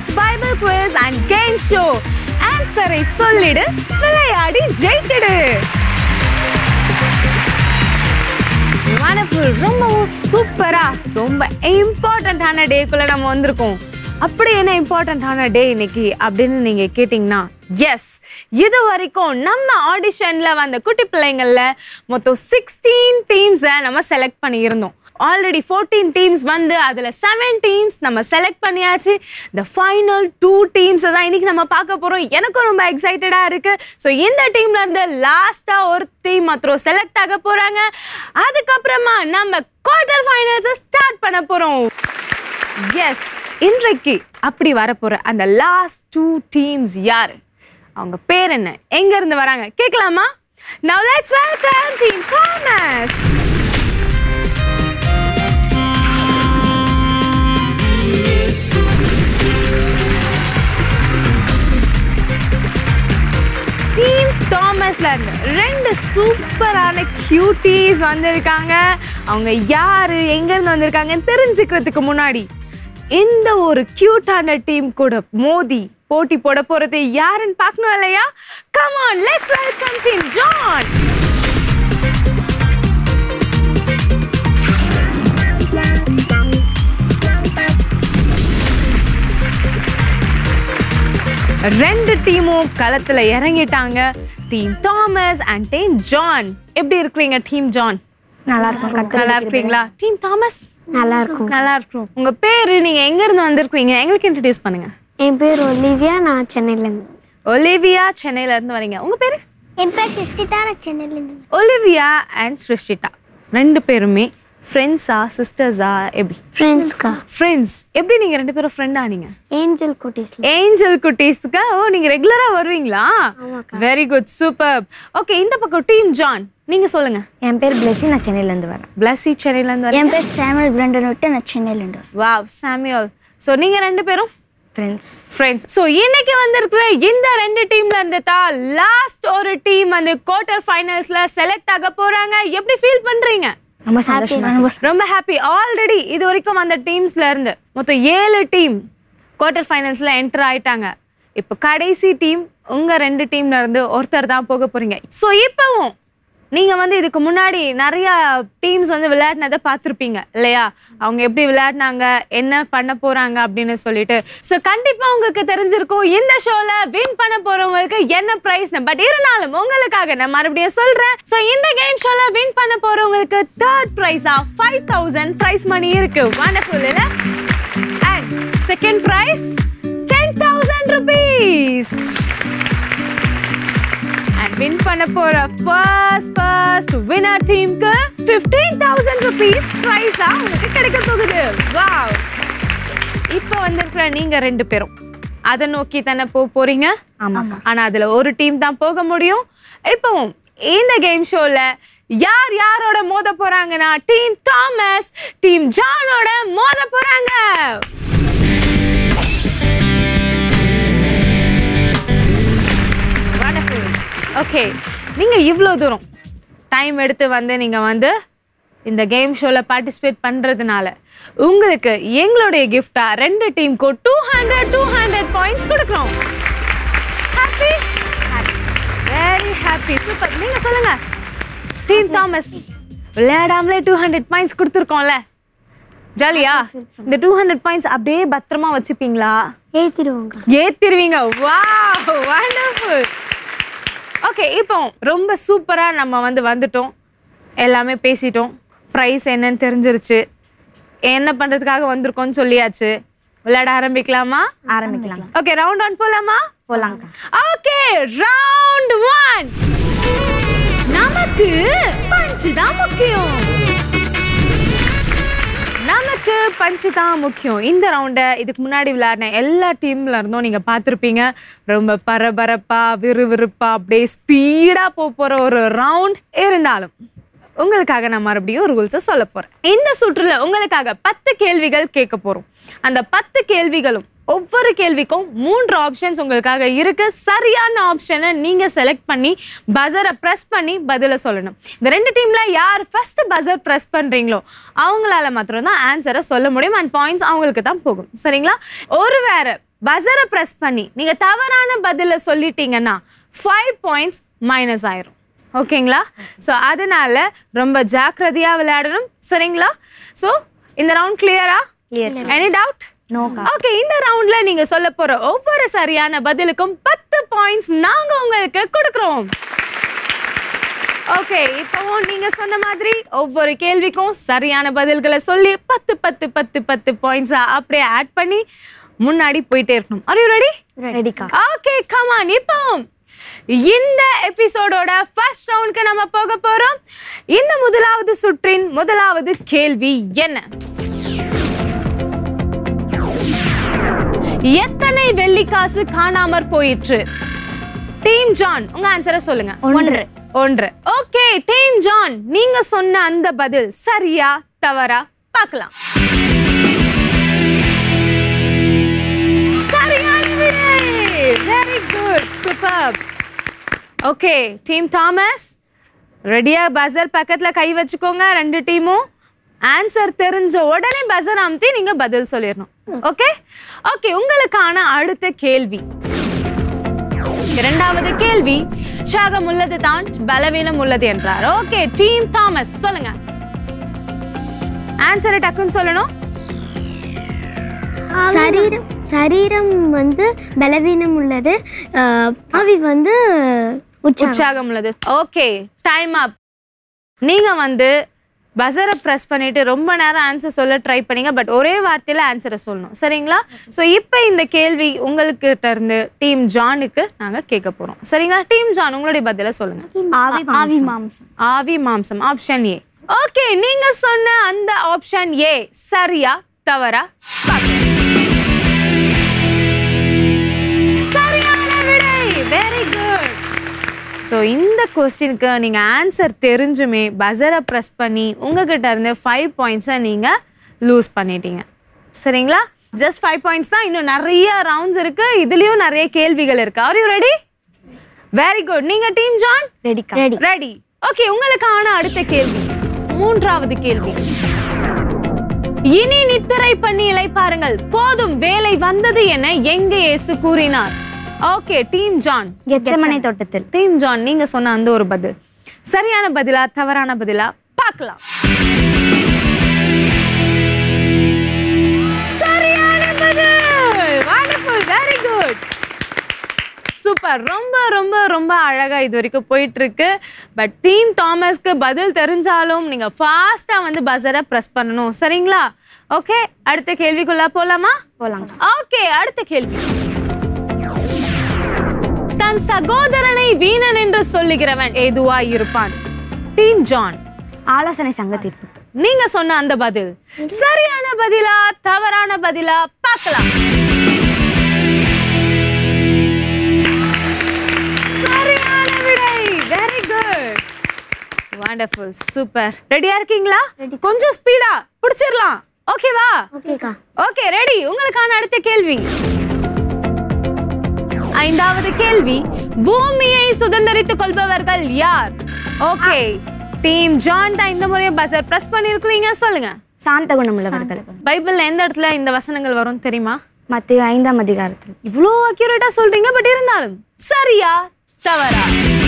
It's Bible quiz and game show ஆன்சரை சொல்லிடு விளையாடி ஜெயித்திடு வனப்புல் ரொம்பவும் சூப்பரா ரொம்ப இம்பார்ட்டண்ட்டான டேக்குள்ள நம்ம வந்திருக்கோம் அப்படி என்ன இம்பார்ட்டண்ட்டான டே இன்னைக்கு அப்படின்னு நீங்க கேட்டிங்கன்னா எஸ் இது வரைக்கும் நம்ம ஆடிஷன்ல வந்த குட்டி பிள்ளைங்கள்ல மொத்தம் சிக்ஸ்டீன் டீம்ஸை நம்ம செலக்ட் பண்ணியிருந்தோம் ஆல்ரெடி ஃபோர்டீன் டீம்ஸ் வந்து அதில் செவன் டீம்ஸ் நம்ம செலக்ட் பண்ணியாச்சு த ஃபைனல் டூ டீம்ஸை தான் இன்னைக்கு நம்ம பார்க்க போகிறோம் எனக்கும் ரொம்ப எக்ஸைட்டடாக இருக்குது ஸோ இந்த டீம்ல இருந்து லாஸ்ட்டாக ஒரு டீம் மாத்திரம் செலக்ட் ஆக போகிறாங்க அதுக்கப்புறமா நம்ம குவார்டர் ஃபைனல்ஸை ஸ்டார்ட் பண்ண போகிறோம் எஸ் இன்றைக்கு அப்படி வரப்போகிற அந்த லாஸ்ட் டூ டீம்ஸ் யார் அவங்க பேர் என்ன எங்கேருந்து வராங்க கேட்கலாமா Now let's welcome Team Thomas. Team தாமஸ்ல இருந்து ரெண்டு சூப்பரான கியூட்டீஸ் வந்திருக்காங்க அவங்க யாரு எங்க இருந்து வந்திருக்காங்கன்னு தெரிஞ்சுக்கிறதுக்கு முன்னாடி இந்த ஒரு கியூட்டான டீம் கூட மோதி போட்டி போட போறது யாருன்னு பார்க்கணும் இல்லையா come on let's welcome team John ரெண்டு டீமும் களத்துல இறங்கிட்டாங்க team Thomas and team John எப்படி இருக்கிறீங்க டீம் ஜான் நல்லா இருக்கும் கத்து நல்லா இருக்கிறீங்களா டீம் தாமஸ் நல்லா இருக்கும் நல்லா இருக்கும் உங்க பேரு நீங்க எங்க இருந்து வந்திருக்கீங்க எங்களுக்கு இன்ட்ரடியூஸ் பண்ணுங்க என் பேர் ஒலிவியா நான் சென்னையிலேருந்து ஒலிவியா சென்னையில இருந்து வரீங்க உங்க பேரு என் பேர் சிருஷ்டிதா நான் சென்னையிலேருந்து ஒலிவியா அண்ட் ஸ்ருஷ்டிதா ரெண்டு பேருமே ஃப்ரெண்ட்ஸா சிஸ்டர்ஸா எப்படி ஃப்ரெண்ட்ஸ்க்கா ஃப்ரெண்ட்ஸ் எப்படி நீங்க ரெண்டு பேரும் ஃப்ரெண்டா நீங்க ஏஞ்சல் குட்டீஸ்ல ஏஞ்சல் குட்டீஸ்க்கு ஓ நீங்க ரெகுலரா வருவீங்களா ஆமாக்கா. வெரி குட் சூப்பர் ஓகே இந்த பக்கம் டீம் ஜான் நீங்க சொல்லுங்க என் பேர் பிளெஸி நான் சென்னையிலேருந்து வரேன் பிளஸி சென்னையில இருந்து வரீங்க என் பேர் சாமுவல் பிளண்டன் விட்டு நான் சென்னையிலேருந்து வரேன் வாவ் சாமியல் ஸோ நீங்க ரெண்டு பேரும் ஃப்ரெண்ட்ஸ் ஃப்ரெண்ட்ஸ் ஸோ இன்னைக்கு வந்திருக்கிற இந்த ரெண்டு டீம்ல இருந்து தான் லாஸ்ட் ஒரு டீம் வந்து குவார்டர் ஃபைனல்ஸ்ல செலக்ட் ஆக போறாங்க எப்படி ஃபீல் பண்றீங்க ரொம்ப சந்தோஷமா இருக்கு. ரொம்ப ஹாப்பி ஆல்ரெடி இது வரைக்கும் அந்த டீம்ஸ்ல இருந்து மொத்தம் ஏழு டீம் குவார்டர் ஃபைனல்ஸ்ல என்டர் ஆயிட்டாங்க இப்போ கடைசி டீம் உங்க ரெண்டு டீம்ல இருந்து ஒருத்தர் தான் போக போறீங்க ஸோ இப்பவும் நீங்க வந்து இதுக்கு முன்னாடி நிறைய டீம்ஸ் வந்து விளையாடினதை பார்த்துருப்பீங்க இல்லையா அவங்க எப்படி விளையாடினாங்க என்ன பண்ண போறாங்க அப்படின்னு சொல்லிட்டு ஸோ கண்டிப்பா உங்களுக்கு தெரிஞ்சிருக்கும் இந்த ஷோல வின் பண்ண போறவங்களுக்கு என்ன ப்ரைஸ் பட் இருந்தாலும் உங்களுக்காக நான் மறுபடியும் சொல்றேன் ஸோ இந்த கேம் ஷோல வின் பண்ண போறவங்களுக்கு தேர்ட் ப்ரைஸா ஃபைவ் தௌசண்ட் ப்ரைஸ் மணி இருக்கு வண்டர்ஃபுல் இல்ல and second prize ten thousand rupees and win பண்ண போற ஃபர்ஸ்ட் ஃபர்ஸ்ட் வினர் டீமுக்கு ஃபிஃப்டீன் தௌசண்ட் ருபீஸ் ப்ரைஸா உங்களுக்கு கிடைக்க போகுது வாவ் இப்போ வந்திருக்கிற நீங்க ரெண்டு பேரும் அதை நோக்கி தானே போக போறீங்க ஆமாக்கா. ஆனா அதுல ஒரு டீம் தான் போக முடியும் இப்போவும் இந்த கேம் ஷோல யார் யாரோட மோத போறாங்கன்னா டீம் தாமஸ் டீம் ஜானோட மோத போறாங்க வண்டர்ஃபுல் ஓகே நீங்கள் இவ்வளோ தூரம் டைம் எடுத்து வந்து நீங்கள் வந்து இந்த கேம் ஷோவில் பார்ட்டிசிபேட் பண்ணுறதுனால உங்களுக்கு எங்களுடைய கிஃப்டாக ரெண்டு டீமுக்கும் two hundred two hundred points கொடுக்குறோம் ஹாப்பி வெரி ஹாப்பி சூப்பர் நீங்கள் சொல்லுங்கள் டீம் தாமஸ் விளையாடாமலே டூ ஹண்ட்ரட் பாயிண்ட்ஸ் கொடுத்துருக்கோம்ல ஜாலியா இந்த டூ ஹண்ட்ரட் பாயிண்ட்ஸ் அப்படியே பத்திரமா வச்சுப்பீங்களா ஏத்திடுவோங்க ஏத்திருவீங்க வா வண்டர்ஃபுல் ஓகே இப்போ ரொம்ப சூப்பராக நம்ம வந்து வந்துட்டோம் எல்லாமே பேசிட்டோம் ப்ரைஸ் என்னன்னு தெரிஞ்சிருச்சு என்ன பண்ணுறதுக்காக வந்திருக்கோம்னு சொல்லியாச்சு விளையாட ஆரம்பிக்கலாமா ஆரம்பிக்கலாம் ஓகே ரவுண்ட் ஒன் போலாமா போலாங்க்கா ஓகே ரவுண்ட் ஒன் நமக்கு பஞ்சு தான் முக்கியம் நமக்கு பஞ்சு தான் முக்கியம் இந்த ரவுண்டை இதுக்கு முன்னாடி விளையாடின எல்லா டீம்ல இருந்தும் நீங்க பார்த்துருப்பீங்க ரொம்ப பரபரப்பா விறுவிறுப்பா அப்படியே ஸ்பீடா போக போற ஒரு ரவுண்ட் இருந்தாலும் உங்களுக்காக நான் மறுபடியும் ரூல்ஸை சொல்ல போறேன் இந்த சுற்றுல உங்களுக்காக பத்து கேள்விகள் கேட்க போறோம் அந்த பத்து கேள்விகளும் ஒவ்வொரு கேள்விக்கும் மூன்று ஆப்ஷன்ஸ் உங்களுக்காக இருக்கு சரியான ஆப்ஷனை நீங்க செலக்ட் பண்ணி பஸரை ப்ரெஸ் பண்ணி பதில சொல்லணும் இந்த ரெண்டு டீம்ல யார் ஃபர்ஸ்ட் பஸர் ப்ரெஸ் பண்றீங்களோ அவங்களால மாத்திரம் தான் ஆன்சரை சொல்ல முடியும் அண்ட் பாயிண்ட்ஸ் அவங்களுக்கு தான் போகும் சரிங்களா ஒரு வேற பஸரை ப்ரெஸ் பண்ணி நீங்கள் தவறான பதிலை சொல்லிட்டீங்கன்னா ஃபைவ் பாயிண்ட்ஸ் மைனஸ் ஆயிரும் ஓகேங்களா ஸோ அதனால ரொம்ப ஜாக்கிரதையாக விளையாடணும் சரிங்களா ஸோ இந்த ரவுண்ட் கிளியரா எனி டவுட் நோ ஓகே இந்த ரவுண்ட்ல நீங்க சொல்ல போற ஒவ்வொரு சரியான பதிலுக்கும் பத்து பாயிண்ட்ஸ் நாங்க உங்களுக்கு கொடுக்குறோம் ஓகே இப்போவும் நீங்க சொன்ன மாதிரி ஒவ்வொரு கேள்விக்கும் சரியான பதில்களை சொல்லி பத்து பத்து பத்து பத்து பாயிண்ட்ஸா அப்படியே ஆட் பண்ணி முன்னாடி போயிட்டே இருக்கணும் are you ரெடி ரெடிக்கா ஓகே கமான் இப்போ இந்த எபிசோடோட ஃபர்ஸ்ட் ரவுண்டுக்கு நம்ம போக போறோம் இந்த முதலாவது சுற்றின் முதலாவது கேள்வி என்ன எத்தனை வெள்ளிக்காசு காணாமற் போயிற்று டீம் ஜான் உங்க ஆன்சரை சொல்லுங்க ஒன்று. ஒன்று ஓகே டீம் ஜான் நீங்க சொன்ன அந்த பதில் சரியா தவறா பார்க்கலாம் சரியான விடை very good super okay team Thomas ரெடியா பஸர் பக்கத்துல கை வச்சுக்கோங்க ரெண்டு டீமும் ஆன்சர் தெரிஞ்ச உடனே பஸர் அமுத்தி நீங்க பதில் சொல்லிடணும் ஓகே ஓகே உங்களுக்கான அடுத்த கேள்வி இரண்டாவது கேள்வி உற்சாகம் உள்ளது தான் பலவீனம் உள்ளது என்றார் ஓகே டீம் தாமஸ் சொல்லுங்க ஆன்சரை டக்குன்னு சொல்லணும் சரீரம் சரீரம் வந்து பலவீனம் உள்ளது ஆஹ், ஆவி வந்து உற்சாகம் உற்சாகம் உள்ளது ஓகே டைம் அப் நீங்க வந்து பஸரை ப்ரெஸ் பண்ணிட்டு ரொம்ப நேரம் ஆன்சர் சொல்ல ட்ரை பண்ணீங்க பட் ஒரே வார்த்தையில ஆன்சரை சொல்லணும் சரிங்களா ஸோ இப்போ இந்த கேள்வி உங்கள்கிட்ட இருந்து டீம் ஜானுக்கு நாங்க கேட்க போறோம் சரிங்களா டீம் ஜான் உங்களுடைய பதில சொல்லுங்க ஆவி ஆவி மாம்சம் ஆவி மாம்சம் ஆப்ஷன் ஏ ஓகே நீங்க சொன்ன அந்த ஆப்ஷன் ஏ சரியா தவறா பார்க்கலாம். சரியான விடை வெரி குட் ஸோ இந்த கொஸ்டினுக்கு நீங்கள் ஆன்சர் தெரிஞ்சுமே பஸரை ப்ரெஸ் பண்ணி உங்ககிட்ட இருந்து ஃபைவ் பாயிண்ட்ஸை நீங்கள் லூஸ் பண்ணிட்டீங்க சரிங்களா ஜஸ்ட் ஃபைவ் பாயிண்ட்ஸ் தான் இன்னும் நிறைய ரவுண்ட்ஸ் இருக்கு இதுலேயும் நிறைய கேள்விகள் இருக்கு are you ready very good நீங்கள் டீம் ஜான் ரெடிக்கா ரெடி ரெடி ஓகே உங்களுக்கான அடுத்த கேள்வி மூன்றாவது கேள்வி இனி நித்திரை பண்ணி இலை பாருங்கள் போதும் வேலை வந்தது என எங்க இயேசு கூறினார் ஓகே டீம் ஜான் கெச்சமனை தோட்டத்தில் டீம் ஜான் நீங்க சொன்ன அந்த ஒரு பதில் சரியான பதிலா தவறான பதிலா பார்க்கலாம் சரியான பதில் வண்டர்ஃபுல் வெரி குட் சூப்பர் ரொம்ப ரொம்ப ரொம்ப அழகா இது வரைக்கும் போயிட்டு இருக்கு பட் டீம் தாமஸ்க்கு பதில் தெரிஞ்சாலும் நீங்க ஃபாஸ்டா வந்து பஸரை ப்ரெஸ் பண்ணணும் சரிங்களா ஓகே அடுத்த கேள்விக்குள்ள போலாமா போலாம் ஓகே அடுத்த கேள்வி தன் சகோதரனை வீணன் என்று சொல்லுகிறவன் ஏதுவா இருப்பான் டீம் ஜான் ஆலோசனை சங்க தீர்ப்புக்கு நீங்க சொன்ன அந்த பதில் சரியான பதிலா தவறான பதிலா பார்க்கலாம் சரியான விடை வெரி குட் வண்டர்ஃபுல் சூப்பர் ரெடியா இருக்கீங்களா கொஞ்சம் ஸ்பீடா பிடிச்சிடலாம் ஓகேவா ஓகேக்கா ஓகே ரெடி உங்களுக்கான அடுத்த கேள்வி ஐந்தாவது கேள்வி பூமியை சுதந்தரித்துக் கொள்பவர்கள் யார் ஓகே டீம் ஜான் தான் இந்த முறையை பஸர் பிரஸ் பண்ணிருக்கீங்க சொல்லுங்க சாந்த குணமுள்ளவர்கள் பைபிள்ல எந்த இடத்துல இந்த வசனங்கள் வரும் தெரியுமா மத்திய ஐந்தாம் அதிகாரத்தில் இவ்வளோ அக்யூரேட்டா சொல்றீங்க பட் இருந்தாலும் சரியா தவறா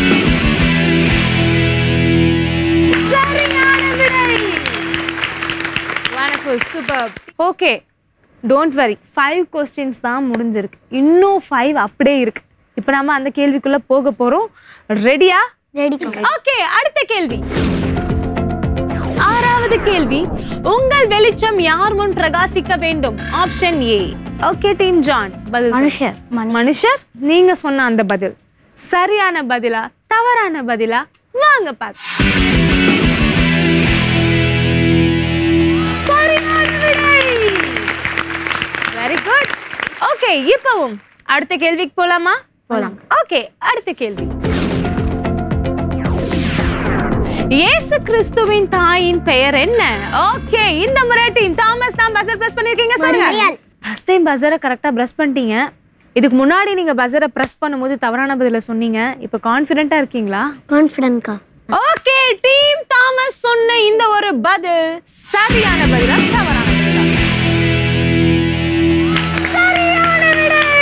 சரியான விடை wonderful super okay don't worry five questions தான் முடிஞ்சிருக்கு இன்னும் ஃபைவ் அப்படியே இருக்கு இப்போ நம்ம அந்த கேள்விக்குள்ள போக போறோம் ரெடியா ரெடிக்கா ஓகே அடுத்த கேள்வி ஆறாவது கேள்வி உங்கள் வெளிச்சம் யார் முன் பிரகாசிக்க வேண்டும் option A okay team John பதில் சொல்லுங்க. மனுஷர் மனு மனுஷர் நீங்க சொன்ன அந்த பதில் சரியான பதிலா தவறான பதிலா வாங்க பார்க்க சரியான விடை வெரி குட் ஓகே இப்பவும் அடுத்த கேள்விக்கு போலாமா போலாம். ஓகே அடுத்த கேள்வி இயேசு கிறிஸ்துவின் தாயின் பெயர் என்ன ஓகே இந்த முறை டீம் தாமஸ் தான் பஸர் பிரஸ் பண்ணிருக்கீங்க சொல்லுங்க மரியாள். ஃபர்ஸ்ட் டைம் பஸரை கரெக்டாக ப்ரெஸ் பண்ணிட்டீங்க இதுக்கு முன்னாடி நீங்க பஸரை ப்ரெஸ் பண்ணும்போது தவறான பதில சொன்னீங்க இப்போ கான்ஃபிடென்ட்டா இருக்கீங்களா கான்ஃபிடன்ட்க்கா ஓகே டீம் தாமஸ் சொன்ன இந்த ஒரு பதில் சரியான பதிலா தவறான பதிலா சரியான விடை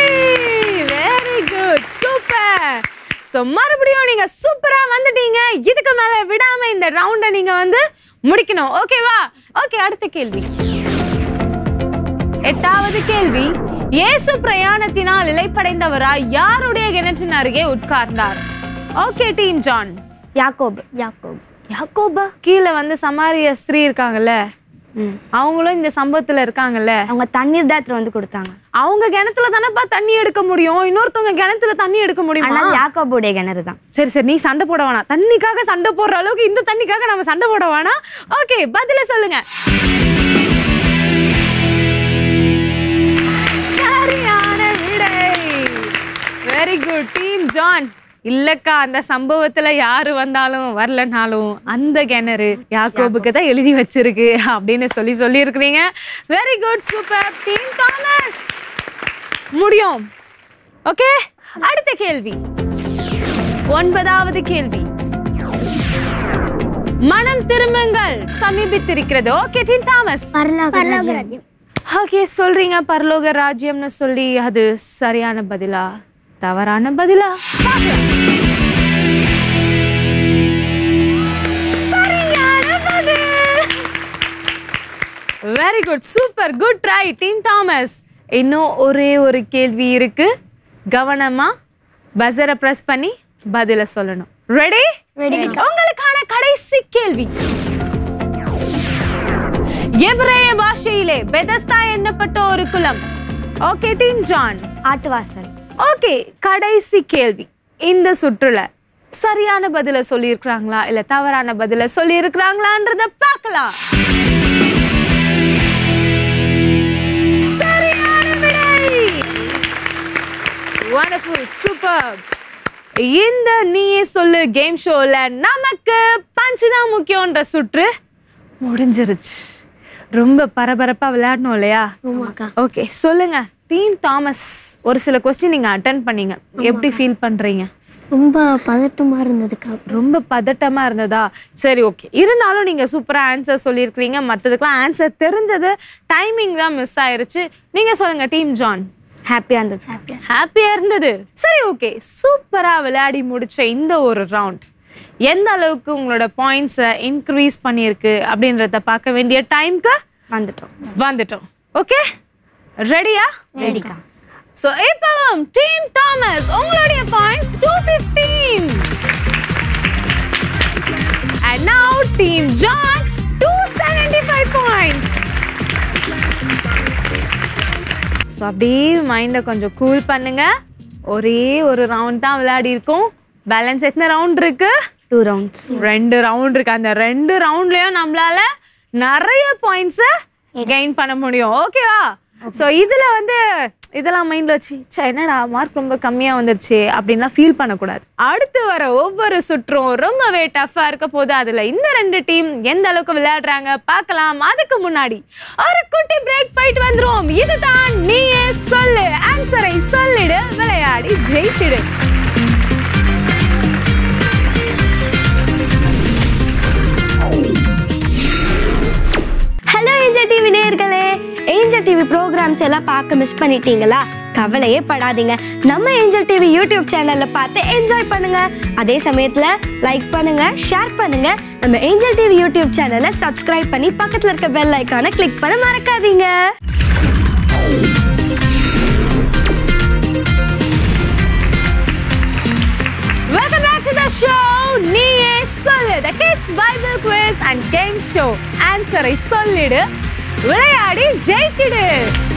ஸோ மறுபடியும் நீங்க சூப்பரா வந்துட்டீங்க இதுக்கு மேல விடாம இந்த ரவுண்டை நீங்க வந்து முடிக்கணும் ஓகேவா ஓகே அடுத்த கேள்வி எட்டாவது கேள்வி இயேசு பிரயாணத்தினால் இலைப்படைந்தவராய் யாருடைய கிணற்றின் அருகே உட்கார்ந்தார் ஓகே டீம் ஜான் யாக்கோபு யாக்கோப் யாக்கோபா கீழே வந்து சமாரிய ஸ்திரீ இருக்காங்கல்ல ம் அவங்களும் இந்த சம்பவத்துல இருக்காங்கல்ல அவங்க தண்ணீர் தான் எடுத்துட்டு வந்து கொடுத்தாங்க அவங்க கிணத்துல தானேப்பா தண்ணி எடுக்க முடியும் இன்னொருத்தவங்க கிணத்துல தண்ணி எடுக்க முடியுமா ஆனால் யாக்கோபுடைய கிணறு தான் சரி சரி நீ சண்டை போட வேணாம் தண்ணிக்காக சண்டை போடுற அளவுக்கு இந்த தண்ணிக்காக நம்ம சண்டை போட வேணாம் ஓகே பதில சொல்லுங்க சரியான விடை வெரி குட் டீம் ஜான் இல்லக்கா அந்த சம்பவத்துல யாரு வந்தாலும் வரலனாலும் அந்த கிணறு யாக்கோபுக்கு தான் எழுதி வச்சிருக்கு அப்படின்னு சொல்லி சொல்லி இருக்கிறீங்க very good super team Thomas முடியும் ஓகே அடுத்த கேள்வி ஒன்பதாவது கேள்வி மனம் திரும்புங்கள் சமீபித்திருக்கிறது ஓகே டீம் தாமஸ் பரலோக ராஜ்யம் ஓகே சொல்றீங்க பரலோக ராஜ்யம்னு சொல்லி அது சரியான பதிலா தவறான பதிலா பார்க்கலாம். சரியான பதில் very good super good try team Thomas இன்னும் ஒரே ஒரு கேள்வி இருக்கு கவனமா பஸரை பிரஸ் பண்ணி பதில சொல்லணும் ரெடி உங்களுக்கான கடைசி கேள்வி எபிரேய பாஷையிலே பெதஸ்தா என்னப்பட்ட ஒரு குலம் ஓகே டீம் ஜான் ஆட்டுவாசல் ஓகே கடைசி கேள்வி இந்த சுற்றுல சரியான பதில சொல்லியிருக்கிறாங்களா இல்ல தவறான பதில சொல்லியிருக்கிறாங்களான்றத பார்க்கலாம் சரியான விடை வண்டர்ஃபுல் சூப்பர் இந்த நீயே சொல்லு கேம் ஷோல நமக்கு பஞ்சு தான் முக்கியன்ற சுற்று முடிஞ்சிருச்சு ரொம்ப பரபரப்பா விளையாடணும் இல்லையா ஆமாக்கா ஓகே சொல்லுங்க டீம் தாமஸ் ஒரு சில கொஸ்டின் நீங்க அட்டன் பண்ணீங்க எப்படி ஃபீல் பண்றீங்க ரொம்ப பதட்டமா இருந்ததுக்கா ரொம்ப பதட்டமா இருந்ததா சரி ஓகே இருந்தாலும் நீங்க சூப்பரா ஆன்சர் சொல்லியிருக்கிறீங்க மற்றதுக்கெல்லாம் ஆன்சர் தெரிஞ்சது டைமிங் தான் மிஸ் ஆயிருச்சு நீங்க சொல்லுங்க டீம் ஜான் ஹாப்பியாக இருந்தது ஹாப்பியா இருந்தது சரி ஓகே சூப்பரா விளையாடி முடிச்ச இந்த ஒரு ரவுண்ட் எந்த அளவுக்கு உங்களோட பாயிண்ட்ஸை இன்க்ரீஸ் பண்ணியிருக்கு அப்படின்றத பார்க்க வேண்டிய டைம்க்கு வந்துட்டோம் வந்துட்டோம் ஓகே ரெடியா ரெடிக்கா ஸோ இப்போ டீம் தாமஸ் உங்களுடைய points two fifteen and now team John two seventy five points so அப்படியே மைண்டை கொஞ்சம் கூல் பண்ணுங்க ஒரே ஒரு ரவுண்ட் தான் விளையாடி இருக்கோம் பேலன்ஸ் எத்தனை ரவுண்ட் இருக்கு டூ ரவுண்ட்ஸ் ரெண்டு ரவுண்ட் இருக்கு அந்த ரெண்டு ரவுண்ட்லயும் நம்மளால நிறைய பாயிண்ட்ஸை கெயின் பண்ண முடியும் ஓகேவா ஸோ இதுல வந்து இதெல்லாம் மைண்ட்ல வச்சு ச்சே என்னடா மார்க் ரொம்ப கம்மியா வந்துருச்சு அப்படின்லாம் ஃபீல் பண்ணக்கூடாது அடுத்து வர ஒவ்வொரு சுற்றும் ரொம்பவே டஃப்பா இருக்க போது அதுல இந்த ரெண்டு டீம் எந்த அளவுக்கு விளையாடுறாங்க பார்க்கலாம் அதுக்கு முன்னாடி ஒரு குட்டி பிரேக் போயிட்டு வந்துருவோம் இதுதான் நீயே சொல்லு ஆன்சரை சொல்லிடு விளையாடி ஜெயிச்சிடு ஹலோ ஏஞ்சல் டிவி நேயர்களே ஏஞ்சல் டிவி ப்ரோக்ராம்ஸ் எல்லாம் பார்க்க மிஸ் பண்ணிட்டீங்களா கவலையே படாதீங்க நம்ம ஏஞ்சல் டிவி யூடியூப் சேனல்ல பார்த்து என்ஜாய் பண்ணுங்க அதே சமயத்துல லைக் பண்ணுங்க ஷேர் பண்ணுங்க நம்ம ஏஞ்சல் டிவி யூடியூப் சேனலை சப்ஸ்கிரைப் பண்ணி பக்கத்துல இருக்க பெல் ஐக்கானை கிளிக் பண்ண மறக்காதீங்க Welcome back to the show. நீயே சொல்லு the kids bible quiz and game show ஆன்சரை சொல்லிடு விளையாடி ஜெயிக்கிடு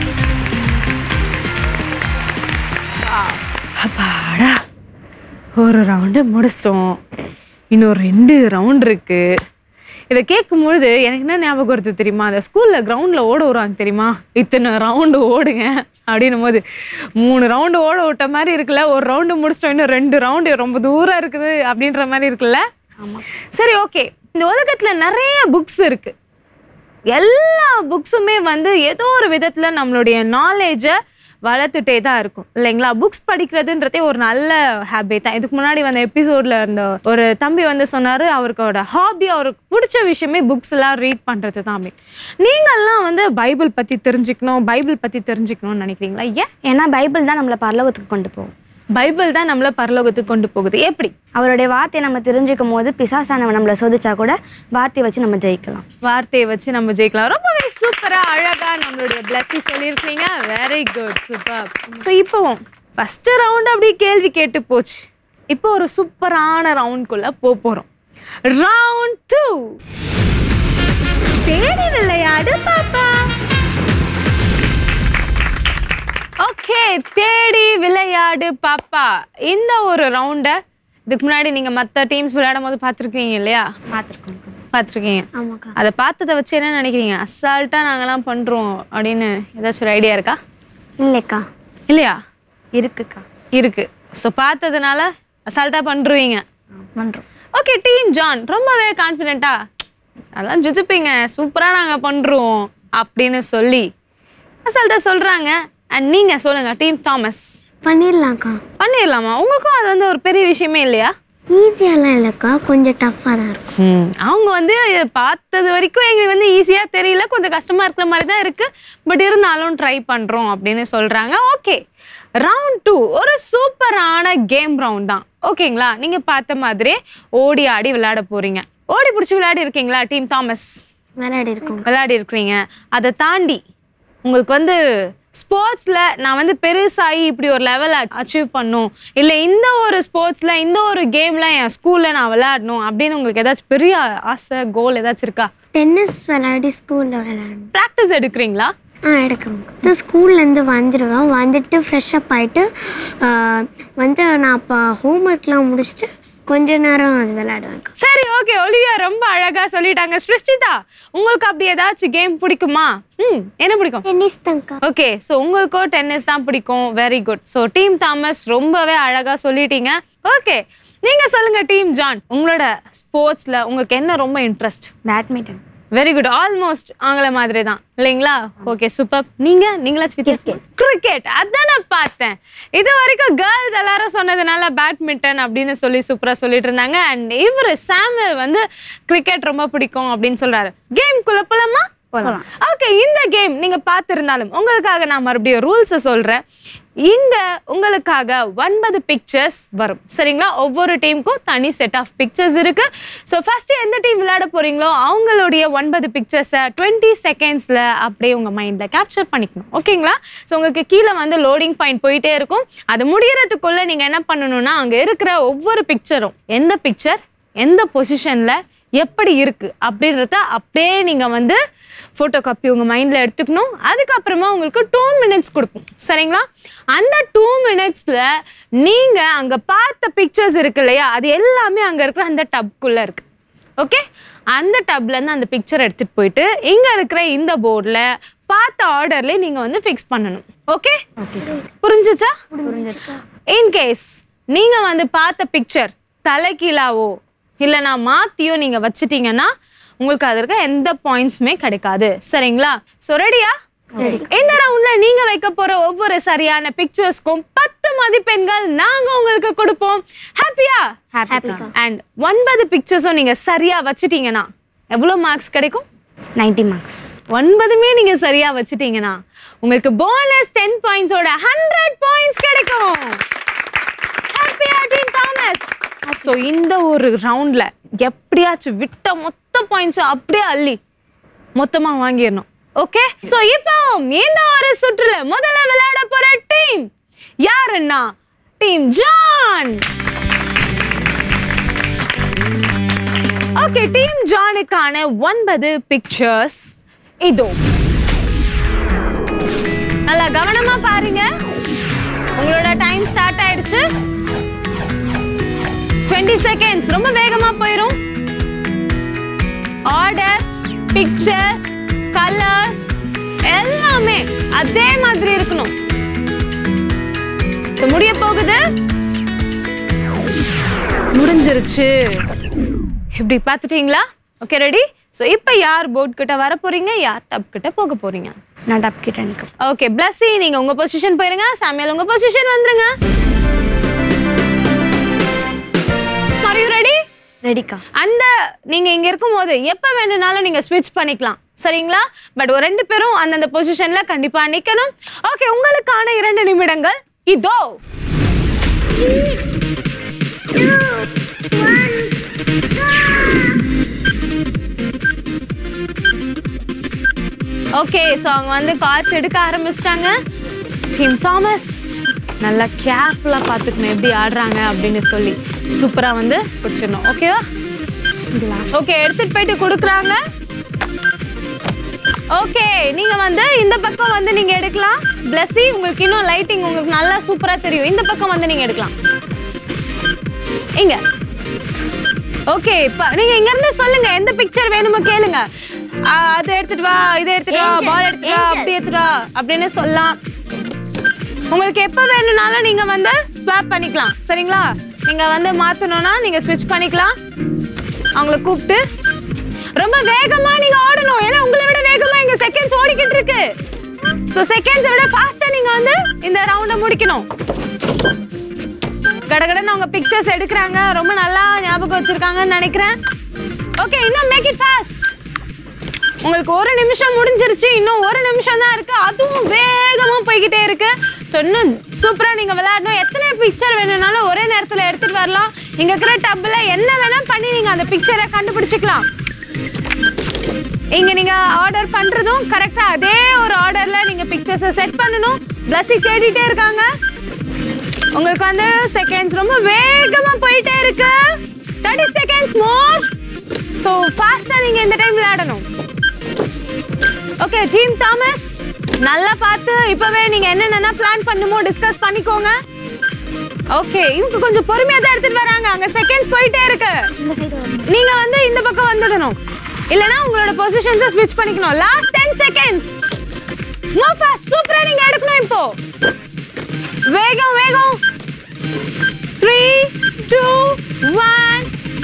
Wow. அப்பாடா ஒரு ரவுண்டு முடிச்சிட்டோம் இன்னும் ரெண்டு ரவுண்ட் இருக்கு இதை கேட்கும்பொழுது எனக்கு என்ன ஞாபகம் வருது தெரியுமா அந்த ஸ்கூலில் கிரவுண்டில் ஓட விடுவாங்க தெரியுமா இத்தனை ரவுண்டு ஓடுங்க அப்படின்னும் போது மூணு ரவுண்டு ஓட விட்ட மாதிரி இருக்குல்ல ஒரு ரவுண்டு முடிச்சிட்டோம் இன்னும் ரெண்டு ரவுண்டு ரொம்ப தூரம் இருக்குது அப்படின்ற மாதிரி இருக்குல்ல சரி ஓகே இந்த உலகத்தில் நிறைய புக்ஸ் இருக்கு எல்லா புக்ஸுமே வந்து ஏதோ ஒரு விதத்தில் நம்மளுடைய நாலேஜை வளர்த்துட்டே தான் இருக்கும் இல்லைங்களா புக்ஸ் படிக்கிறதுன்றதே ஒரு நல்ல ஹேபிட் தான் இதுக்கு முன்னாடி வந்த எபிசோடில் இருந்த ஒரு தம்பி வந்து சொன்னார் அவருக்கோட ஹாபி அவருக்கு பிடிச்ச விஷயமே புக்ஸ் எல்லாம் ரீட் பண்ணுறது தான் அப்படி நீங்கள்லாம் வந்து பைபிள் பற்றி தெரிஞ்சுக்கணும் பைபிள் பற்றி தெரிஞ்சுக்கணும்னு நினைக்கிறீங்களா ஏன் ஏன்னா பைபிள் தான் நம்மளை பரலோகத்துக்கு கொண்டு போகும் பைபிள் தான் நம்மள பரலோகத்துக்கு கொண்டு போகுது எப்படி அவருடைய வார்த்தையை நம்ம தெரிஞ்சுக்கும் போது பிசாசானவன் நம்மளை சோதிச்சா கூட வார்த்தையை வச்சு நம்ம ஜெயிக்கலாம் வார்த்தையை வச்சு நம்ம ஜெயிக்கலாம் ரொம்பவே சூப்பரா அழகா நம்மளுடைய பிளஸ்ஸி சொல்லியிருக்கீங்க வெரி குட் சூப்பர் ஸோ இப்போ ஃபர்ஸ்ட் ரவுண்ட் அப்படி கேள்வி கேட்டு போச்சு இப்போ ஒரு சூப்பரான ரவுண்ட்குள்ள போக போறோம் ரவுண்ட் டூ தேடி விளையாடு பாப்பா ஓகே தேடி விளையாடு பாப்பா இந்த ஒரு ரவுண்டை இதுக்கு முன்னாடி நீங்க மற்ற டீம்ஸ் விளையாடும் போது பார்த்துருக்கீங்க இல்லையா பார்த்துருக்கோம் பார்த்துருக்கீங்க ஆமாக்கா அதை பார்த்ததை வச்சு என்ன நினைக்கிறீங்க அசால்ட்டாக நாங்கெல்லாம் பண்ணுறோம் அப்படின்னு ஏதாச்சும் ஒரு ஐடியா இருக்கா இல்லைக்கா இல்லையா இருக்குக்கா இருக்கு ஸோ பார்த்ததுனால அசால்ட்டாக பண்ணுருவீங்க பண்ணுறோம் ஓகே டீம் ஜான் ரொம்பவே கான்ஃபிடென்ட்டா அதெல்லாம் ஜுஜுப்பீங்க சூப்பராக நாங்கள் பண்ணுறோம் அப்படின்னு சொல்லி அசால்ட்டாக சொல்கிறாங்க அண்ட் நீங்கள் சொல்லுங்கள் டீம் தாமஸ் பண்ணிடலாம்க்கா பண்ணிடலாமா உங்களுக்கும் அது வந்து ஒரு பெரிய விஷயமே இல்லையா ஈஸியாலாம் இல்லைக்கா கொஞ்சம் டஃப்பாக தான் இருக்கும் அவங்க வந்து பார்த்தது வரைக்கும் எங்களுக்கு வந்து ஈஸியாக தெரியல கொஞ்சம் கஷ்டமாக இருக்கிற மாதிரி தான் இருக்குது பட் இருந்தாலும் ட்ரை பண்ணுறோம் அப்படின்னு சொல்கிறாங்க ஓகே ரவுண்ட் டூ ஒரு சூப்பரான கேம் ரவுண்ட் தான் ஓகேங்களா நீங்கள் பார்த்த மாதிரி ஓடி ஆடி விளையாட போகிறீங்க ஓடி பிடிச்சி விளையாடி இருக்கீங்களா டீம் தாமஸ் விளையாடி இருக்கோம் விளையாடி இருக்கிறீங்க அதை தாண்டி உங்களுக்கு வந்து ஸ்போர்ட்ஸில் நான் வந்து பெருசாகி இப்படி ஒரு லெவல் அச்சீவ் பண்ணும் இல்லை இந்த ஒரு ஸ்போர்ட்ஸில் இந்த ஒரு கேமில் என் ஸ்கூலில் நான் விளையாடணும் அப்படின்னு உங்களுக்கு ஏதாச்சும் பெரிய ஆசை கோல் ஏதாச்சும் இருக்கா டென்னிஸ் விளையாடி ஸ்கூலில் விளையாடணும் ப்ராக்டிஸ் எடுக்கிறீங்களா ஆ எடுக்கிறோம் இது ஸ்கூல்லேருந்து வந்துடுவேன் வந்துட்டு ஃப்ரெஷ்அப் ஆகிட்டு வந்து நான் அப்போ ஹோம்ஒர்க்லாம் முடிச்சுட்டு கொஞ்ச நேரம் அது விளையாடுவேன் சரி ஓகே ஒலிவியா ரொம்ப அழகாக சொல்லிட்டாங்க ஸ்ருஷ்டிதா உங்களுக்கு அப்படி ஏதாச்சும் கேம் பிடிக்குமா ம் என்ன பிடிக்கும் டென்னிஸ் தான்க்கா ஓகே ஸோ உங்களுக்கும் டென்னிஸ் தான் பிடிக்கும் very good so team Thomas ரொம்பவே அழகாக சொல்லிட்டீங்க ஓகே நீங்கள் சொல்லுங்க டீம் ஜான் உங்களோட ஸ்போர்ட்ஸில் உங்களுக்கு என்ன ரொம்ப interest badminton very good almost ஆங்கில மாதிரி தான் இல்லைங்களா ஓகே சூப்பர் நீங்க நீங்களாச்சும் வித்தியாசம் கிரிக்கெட் அதான் நான் பார்த்தேன் இது வரைக்கும் கேர்ள்ஸ் எல்லாரும் சொன்னதுனால பேட்மிண்டன் அப்படின்னு சொல்லி சூப்பரா சொல்லிட்டு இருந்தாங்க அண்ட் இவர் சாமுவல் வந்து கிரிக்கெட் ரொம்ப பிடிக்கும் அப்படின்னு சொல்றாரு கேம் குள்ள போலாமா போலாம். ஓகே இந்த கேம் நீங்க பார்த்திருந்தாலும் உங்களுக்காக நான் மறுபடியும் ரூல்ஸை சொல்றேன் இங்க உங்களுக்காக ஒன்பது பிக்சர்ஸ் வரும் சரிங்களா ஒவ்வொரு டீமுக்கும் தனி செட் ஆஃப் பிக்சர்ஸ் இருக்கு ஸோ ஃபர்ஸ்ட் எந்த டீம் விளையாட போறீங்களோ அவங்களுடைய ஒன்பது பிக்சர்ஸை டுவெண்ட்டி செகண்ட்ஸ்ல அப்படியே உங்க மைண்ட்ல கேப்சர் பண்ணிக்கணும் ஓகேங்களா ஸோ உங்களுக்கு கீழே வந்து லோடிங் பாயிண்ட் போயிட்டே இருக்கும் அது முடியறதுக்குள்ள நீங்க என்ன பண்ணணும்னா அங்க இருக்கிற ஒவ்வொரு பிக்சரும் எந்த பிக்சர் எந்த பொசிஷன்ல எப்படி இருக்கு அப்படின்றத அப்படியே நீங்க வந்து ஃபோட்டோ காப்பி உங்கள் மைண்டில் எடுத்துக்கணும் அதுக்கப்புறமா உங்களுக்கு டூ மினிட்ஸ் கொடுப்போம் சரிங்களா அந்த டூ மினிட்ஸில் நீங்கள் அங்கே பார்த்த பிக்சர்ஸ் இருக்கு இல்லையா அது எல்லாமே அங்கே இருக்கிற அந்த டப்குள்ளே இருக்கு ஓகே அந்த டப்லேருந்து அந்த பிக்சர் எடுத்துகிட்டு போயிட்டு இங்கே இருக்கிற இந்த போர்டில் பார்த்த ஆர்டர்லேயே நீங்கள் வந்து ஃபிக்ஸ் பண்ணணும் ஓகே புரிஞ்சுச்சா இன்கேஸ் நீங்கள் வந்து பார்த்த பிக்சர் தலைகீழாவோ இல்லைனா மாற்றியோ நீங்கள் வச்சிட்டீங்கன்னா உங்களுக்கு அது இருக்க எந்த பாயிண்ட்ஸுமே கிடைக்காது சரிங்களா ஸோ ரெடியா இந்த ரவுண்ட்ல நீங்க வைக்க போற ஒவ்வொரு சரியான பிக்சர்ஸ்க்கும் பத்து மதிப்பெண்கள் நாங்க உங்களுக்கு கொடுப்போம் ஹாப்பியா ஹாப்பிக்கா அண்ட் ஒன்பது பிக்சர்ஸும் நீங்க சரியா வச்சிட்டீங்கன்னா எவ்வளவு மார்க்ஸ் கிடைக்கும் நைன்டி மார்க்ஸ் ஒன்பதுமே நீங்க சரியா வச்சிட்டீங்கன்னா உங்களுக்கு போனஸ் டென் பாயிண்ட்ஸோட ஹண்ட்ரட் பாயிண்ட்ஸ் கிடைக்கும் ஹாப்பியா டீம் தாமஸ் ஸோ இந்த ஒரு ரவுண்ட்ல எப்படியாச்சும் விட்ட மொத்த பாயிண்ட்ஸும் அப்படியே அள்ளி மொத்தமா வாங்கிடணும் ஓகே ஸோ இப்போ இந்த ஒரு சுற்றுல முதல்ல விளையாட போற டீம் யாருன்னா டீம் ஜான் ஓகே டீம் ஜானுக்கான ஒன்பது பிக்சர்ஸ் இதோ நல்லா கவனமா பாருங்க உங்களோட டைம் ஸ்டார்ட் ஆயிடுச்சு 20 செகண்ட்ஸ் ரொம்ப வேகமா போயிரும் ஆர்டர் பிக்சர் கலர்ஸ் எல்லாமே அதே மாதிரி இருக்கணும் So, முடிய போகுது முடிஞ்சிருச்சு இப்படி பார்த்துட்டீங்களா ஓகே ரெடி ஸோ இப்போ யார் போர்ட் கிட்ட வர போறீங்க யார் டப் கிட்ட போக போறீங்க நான் டப் கிட்ட நிற்கும் ஓகே பிளஸ்ஸி நீங்க உங்க பொசிஷன் போயிருங்க சாமியல் உங்க பொசிஷன் வந்துருங்க ஆர் யூ ரெடி ரெடிக்கா அந்த நீங்க இங்க இருக்கும்போது எப்ப வேணும்னாலும் நீங்க ஸ்விட்ச் பண்ணிக்கலாம் சரிங்களா பட் ஒரு ரெண்டு பேரும் அந்தந்த பொசிஷன்ல கண்டிப்பா நிக்கணும் ஓகே உங்களுக்கான இரண்டு நிமிடங்கள் இதோ ஓகே ஸோ அவங்க வந்து கார்ட்ஸ் எடுக்க ஆரம்பிச்சிட்டாங்க டீம் தாமஸ் நல்லா கேர்ஃபுல்லாக பார்த்துக்கணும் எப்படி ஆடுறாங்க அப்படின்னு சொல்லி சூப்பராக வந்து பிடிச்சிடணும் ஓகேவா ஓகே எடுத்துட்டு போயிட்டு கொடுக்குறாங்க ஓகே நீங்க வந்து இந்த பக்கம் வந்து நீங்க எடுக்கலாம் பிளஸி உங்களுக்கு இன்னும் லைட்டிங் உங்களுக்கு நல்லா சூப்பரா தெரியும் இந்த பக்கம் வந்து நீங்க எடுக்கலாம் இங்க ஓகே நீங்க இங்க இருந்து சொல்லுங்க எந்த பிக்சர் வேணுமோ கேளுங்க ஆ, அது எடுத்துட்டு வா இதை எடுத்துட்டு வா பால் எடுத்துட்டு வா அப்படி எடுத்துட்டு வா அப்படின்னு சொல்லலாம் உங்களுக்கு எப்போ வேணும்னாலும் நீங்க வந்து ஸ்வாப் பண்ணிக்கலாம் சரிங்களா நீங்க வந்து மாத்தணும்னா நீங்க ஸ்விட்ச் பண்ணிக்கலாம் அவங்கள கூப்பிட்டு ரொம்ப வேகமா நீங்க ஆடணும் ஏன்னா உங்களை விட வேகமா இங்க செகண்ட்ஸ் ஓடிக்கிட்டு இருக்கு ஸோ செகண்ட்ஸை விட ஃபாஸ்டா நீங்க வந்து இந்த ரவுண்டை முடிக்கணும் கடகடன்னு அவங்க பிக்சர்ஸ் எடுக்கிறாங்க ரொம்ப நல்லா ஞாபகம் வச்சிருக்காங்கன்னு நினைக்கிறேன் ஓகே இன்னும் மேக் இட் ஃபாஸ்ட் உங்களுக்கு ஒரு நிமிஷம் முடிஞ்சிருச்சு இன்னும் ஒரு நிமிஷம் தான் இருக்கு அதுவும் வேகமா போய்கிட்டே இருக்கு ஸோ இன்னும் சூப்பரா நீங்க விளையாடணும் எத்தனை பிக்சர் வேணும்னாலும் ஒரே நேரத்துல எடுத்துட்டு வரலாம் இங்க இருக்கிற டப்ல என்ன வேணா பண்ணி நீங்க அந்த பிக்சரை கண்டுபிடிச்சிக்கலாம் இங்க நீங்க ஆர்டர் பண்றதும் கரெக்டா அதே ஒரு ஆர்டர்ல நீங்க பிக்சர்ஸை செட் பண்ணணும் பிளஸி தேடிட்டே இருக்காங்க உங்களுக்கு வந்து செகண்ட்ஸ் ரொம்ப வேகமா போயிட்டே இருக்கு தேர்ட்டி செகண்ட்ஸ் மோர் ஸோ ஃபாஸ்டா நீங்க இந்த டைம் விளையாடணும் ஓகே டீம் தாமஸ் நல்லா பார்த்து இப்பவே நீங்க என்னென்ன பிளான் பண்ணுமோ டிஸ்கஸ் பண்ணிக்கோங்க ஓகே இவங்க கொஞ்சம் பொறுமையா தான் எடுத்துட்டு வராங்க அங்க செகண்ட்ஸ் போயிட்டே இருக்கு நீங்க வந்து இந்த பக்கம் வந்துடணும் இல்லனா உங்களோட பொசிஷன்ஸை ஸ்விட்ச் பண்ணிக்கணும் லாஸ்ட் 10 செகண்ட்ஸ் மூவ் ஃபாஸ்ட் சூப்பரா நீங்க எடுக்கணும் இப்போ வேகம் வேகம் three two one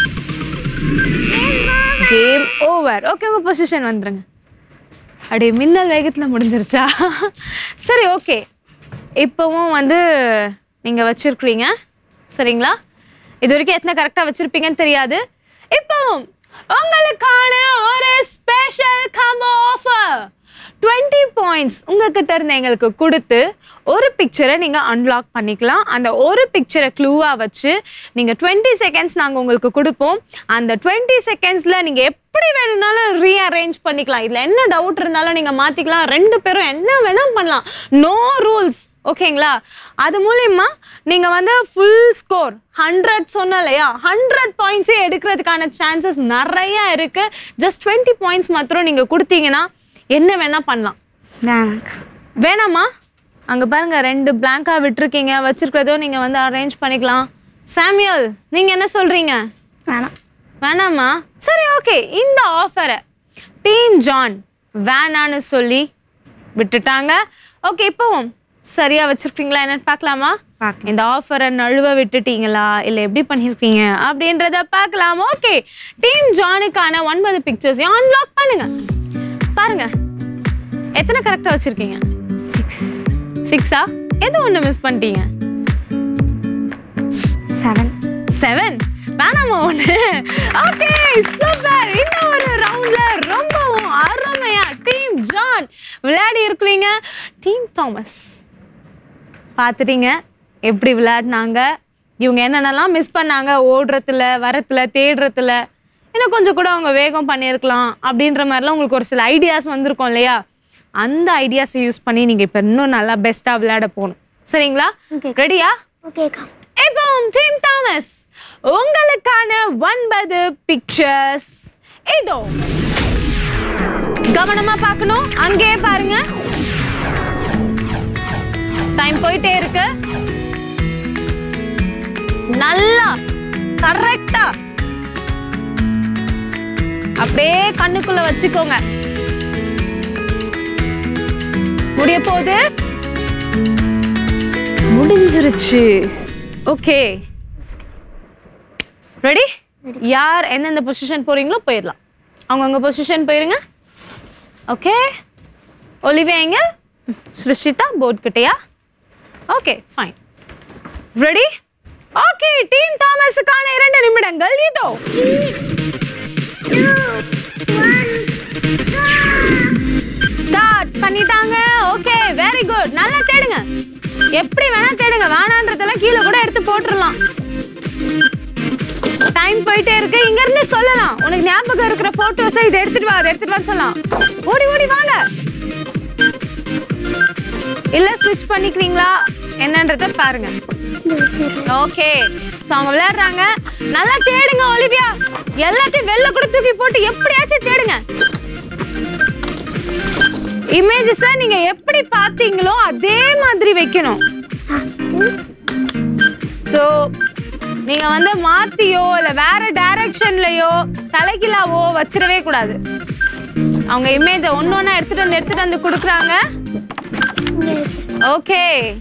game over okay உங்க பொசிஷன் வந்துருங்க அப்படியே மின்னல் வேகத்தில் முடிஞ்சிருச்சா சரி ஓகே இப்போவும் வந்து நீங்கள் வச்சுருக்கிறீங்க சரிங்களா இது வரைக்கும் எத்தனை கரெக்டாக வச்சுருப்பீங்கன்னு தெரியாது இப்போவும் உங்களுக்கான ஒரு special combo offer twenty points உங்ககிட்ட இருந்து எங்களுக்கு கொடுத்து ஒரு பிக்சரை நீங்கள் அன்லாக் பண்ணிக்கலாம் அந்த ஒரு பிக்சரை க்ளூவாக வச்சு நீங்கள் டுவெண்ட்டி செகண்ட்ஸ் நாங்கள் உங்களுக்கு கொடுப்போம் அந்த டுவெண்ட்டி செகண்ட்ஸில் நீங்கள் எப்படி வேணும்னாலும் ரீஅரேஞ்ச் பண்ணிக்கலாம் இதில் என்ன டவுட் இருந்தாலும் நீங்கள் மாற்றிக்கலாம் ரெண்டு பேரும் என்ன வேணால் பண்ணலாம் நோ ரூல்ஸ் ஓகேங்களா அது மூலியமா நீங்கள் வந்து ஃபுல் ஸ்கோர் ஹண்ட்ரட் சொன்னேன் இல்லையா ஹண்ட்ரட் பாயிண்ட்ஸே எடுக்கிறதுக்கான சான்சஸ் நிறைய இருக்குது ஜஸ்ட் டுவெண்ட்டி பாயிண்ட்ஸ் மாத்திரம் நீங்கள் கொடுத்தீங்கன்னா என்ன வேணால் பண்ணலாம் வேணாங்க்கா வேணாமா அங்கே பாருங்க ரெண்டு பிளாங்கா விட்டுருக்கீங்க வச்சிருக்கிறதோ நீங்கள் வந்து அரேஞ்ச் பண்ணிக்கலாம் சாமியல் நீங்கள் என்ன சொல்கிறீங்க வேணாம் வேணாமா சரி ஓகே இந்த ஆஃபரை டீம் ஜான் வேணான்னு சொல்லி விட்டுட்டாங்க ஓகே இப்போவும் சரியா வச்சிருக்கீங்களா என்னன்னு பார்க்கலாமா பார்க்கலாம். இந்த ஆஃபரை நழுவ விட்டுட்டீங்களா இல்லை எப்படி பண்ணியிருக்கீங்க அப்படின்றத பார்க்கலாம் ஓகே டீம் ஜானுக்கான ஒன்பது பிக்சர்ஸையும் அன்லாக் பண்ணுங்க பாருங்க எத்தனை கரெக்டாக வச்சிருக்கீங்க சிக்ஸ் சிக்ஸா எது ஒன்று மிஸ் பண்ணிட்டீங்க செவன் செவன் வேணாமா ஒன்று ஓகே சூப்பர் இந்த ஒரு ரவுண்ட்ல ரொம்பவும் அருமையா டீம் ஜான் விளையாடி இருக்கிறீங்க டீம் தாமஸ் பார்த்துட்டீங்க எப்படி விளையாடினாங்க இவங்க என்னென்னலாம் மிஸ் பண்ணாங்க ஓடுறதுல வரத்துல தேடுறதுல இன்னும் கொஞ்சம் கூட அவங்க வேகம் பண்ணியிருக்கலாம் அப்படின்ற மாதிரிலாம் உங்களுக்கு ஒரு சில ஐடியாஸ் வந்திருக்கும் இல்லையா அந்த ஐடியாஸை யூஸ் பண்ணி நீங்கள் இப்போ இன்னும் நல்லா பெஸ்ட்டாக விளையாட போகணும் சரிங்களா ரெடியா ஓகேக்கா இப்போ டீம் தாமஸ் உங்களுக்கான ஒன்பது பிக்சர்ஸ் இதோ கவனமா பார்க்கணும் அங்கேயே பாருங்க டைம் போயிட்டே இருக்கு நல்லா கரெக்டா அப்படியே கண்ணுக்குள்ள வச்சுக்கோங்க முடிய போகுது முடிஞ்சிருச்சு ஓகே ரெடி யார் எந்தெந்த பொசிஷன் போறீங்களோ போயிடலாம் அவங்கவுங்க பொசிஷன் போயிருங்க ஓகே ஒலிவியா எங்க ஸ்ருஷிதா போர்ட் கிட்டயா okay fine ready okay team தாமஸுக்கான இரண்டு நிமிடங்கள் இதோ ஸ்டார்ட் பண்ணிட்டாங்க ஓகே வெரி குட் நல்லா தேடுங்க எப்படி வேணா தேடுங்க வேணான்றதெல்லாம் கீழே கூட எடுத்து போட்டுடலாம் டைம் போயிட்டே இருக்கு இங்க இருந்து சொல்லலாம் உனக்கு ஞாபகம் இருக்கிற போட்டோஸை இதை எடுத்துட்டு வா அதை எடுத்துட்டு வான்னு சொல்லலாம் ஓடி ஓடி வாங்க இல்ல ஸ்விட்ச் பண்ணிக்கிறீங்களா என்னன்றத பாருங்க ஓகே ஸோ அவங்க விளையாடுறாங்க நல்லா தேடுங்க ஒலிவியா எல்லாத்தையும் வெளில கூட தூக்கி போட்டு எப்படியாச்சும் தேடுங்க இமேஜஸை நீங்க எப்படி பார்த்தீங்களோ அதே மாதிரி வைக்கணும் ஸோ நீங்க வந்து மாத்தியோ இல்ல வேற டைரக்ஷன்லயோ தலைகிலாவோ வச்சிடவே கூடாது அவங்க இமேஜை ஒன்று ஒன்றா எடுத்துட்டு வந்து எடுத்துட்டு வந்து கொடுக்குறாங்க ஓகே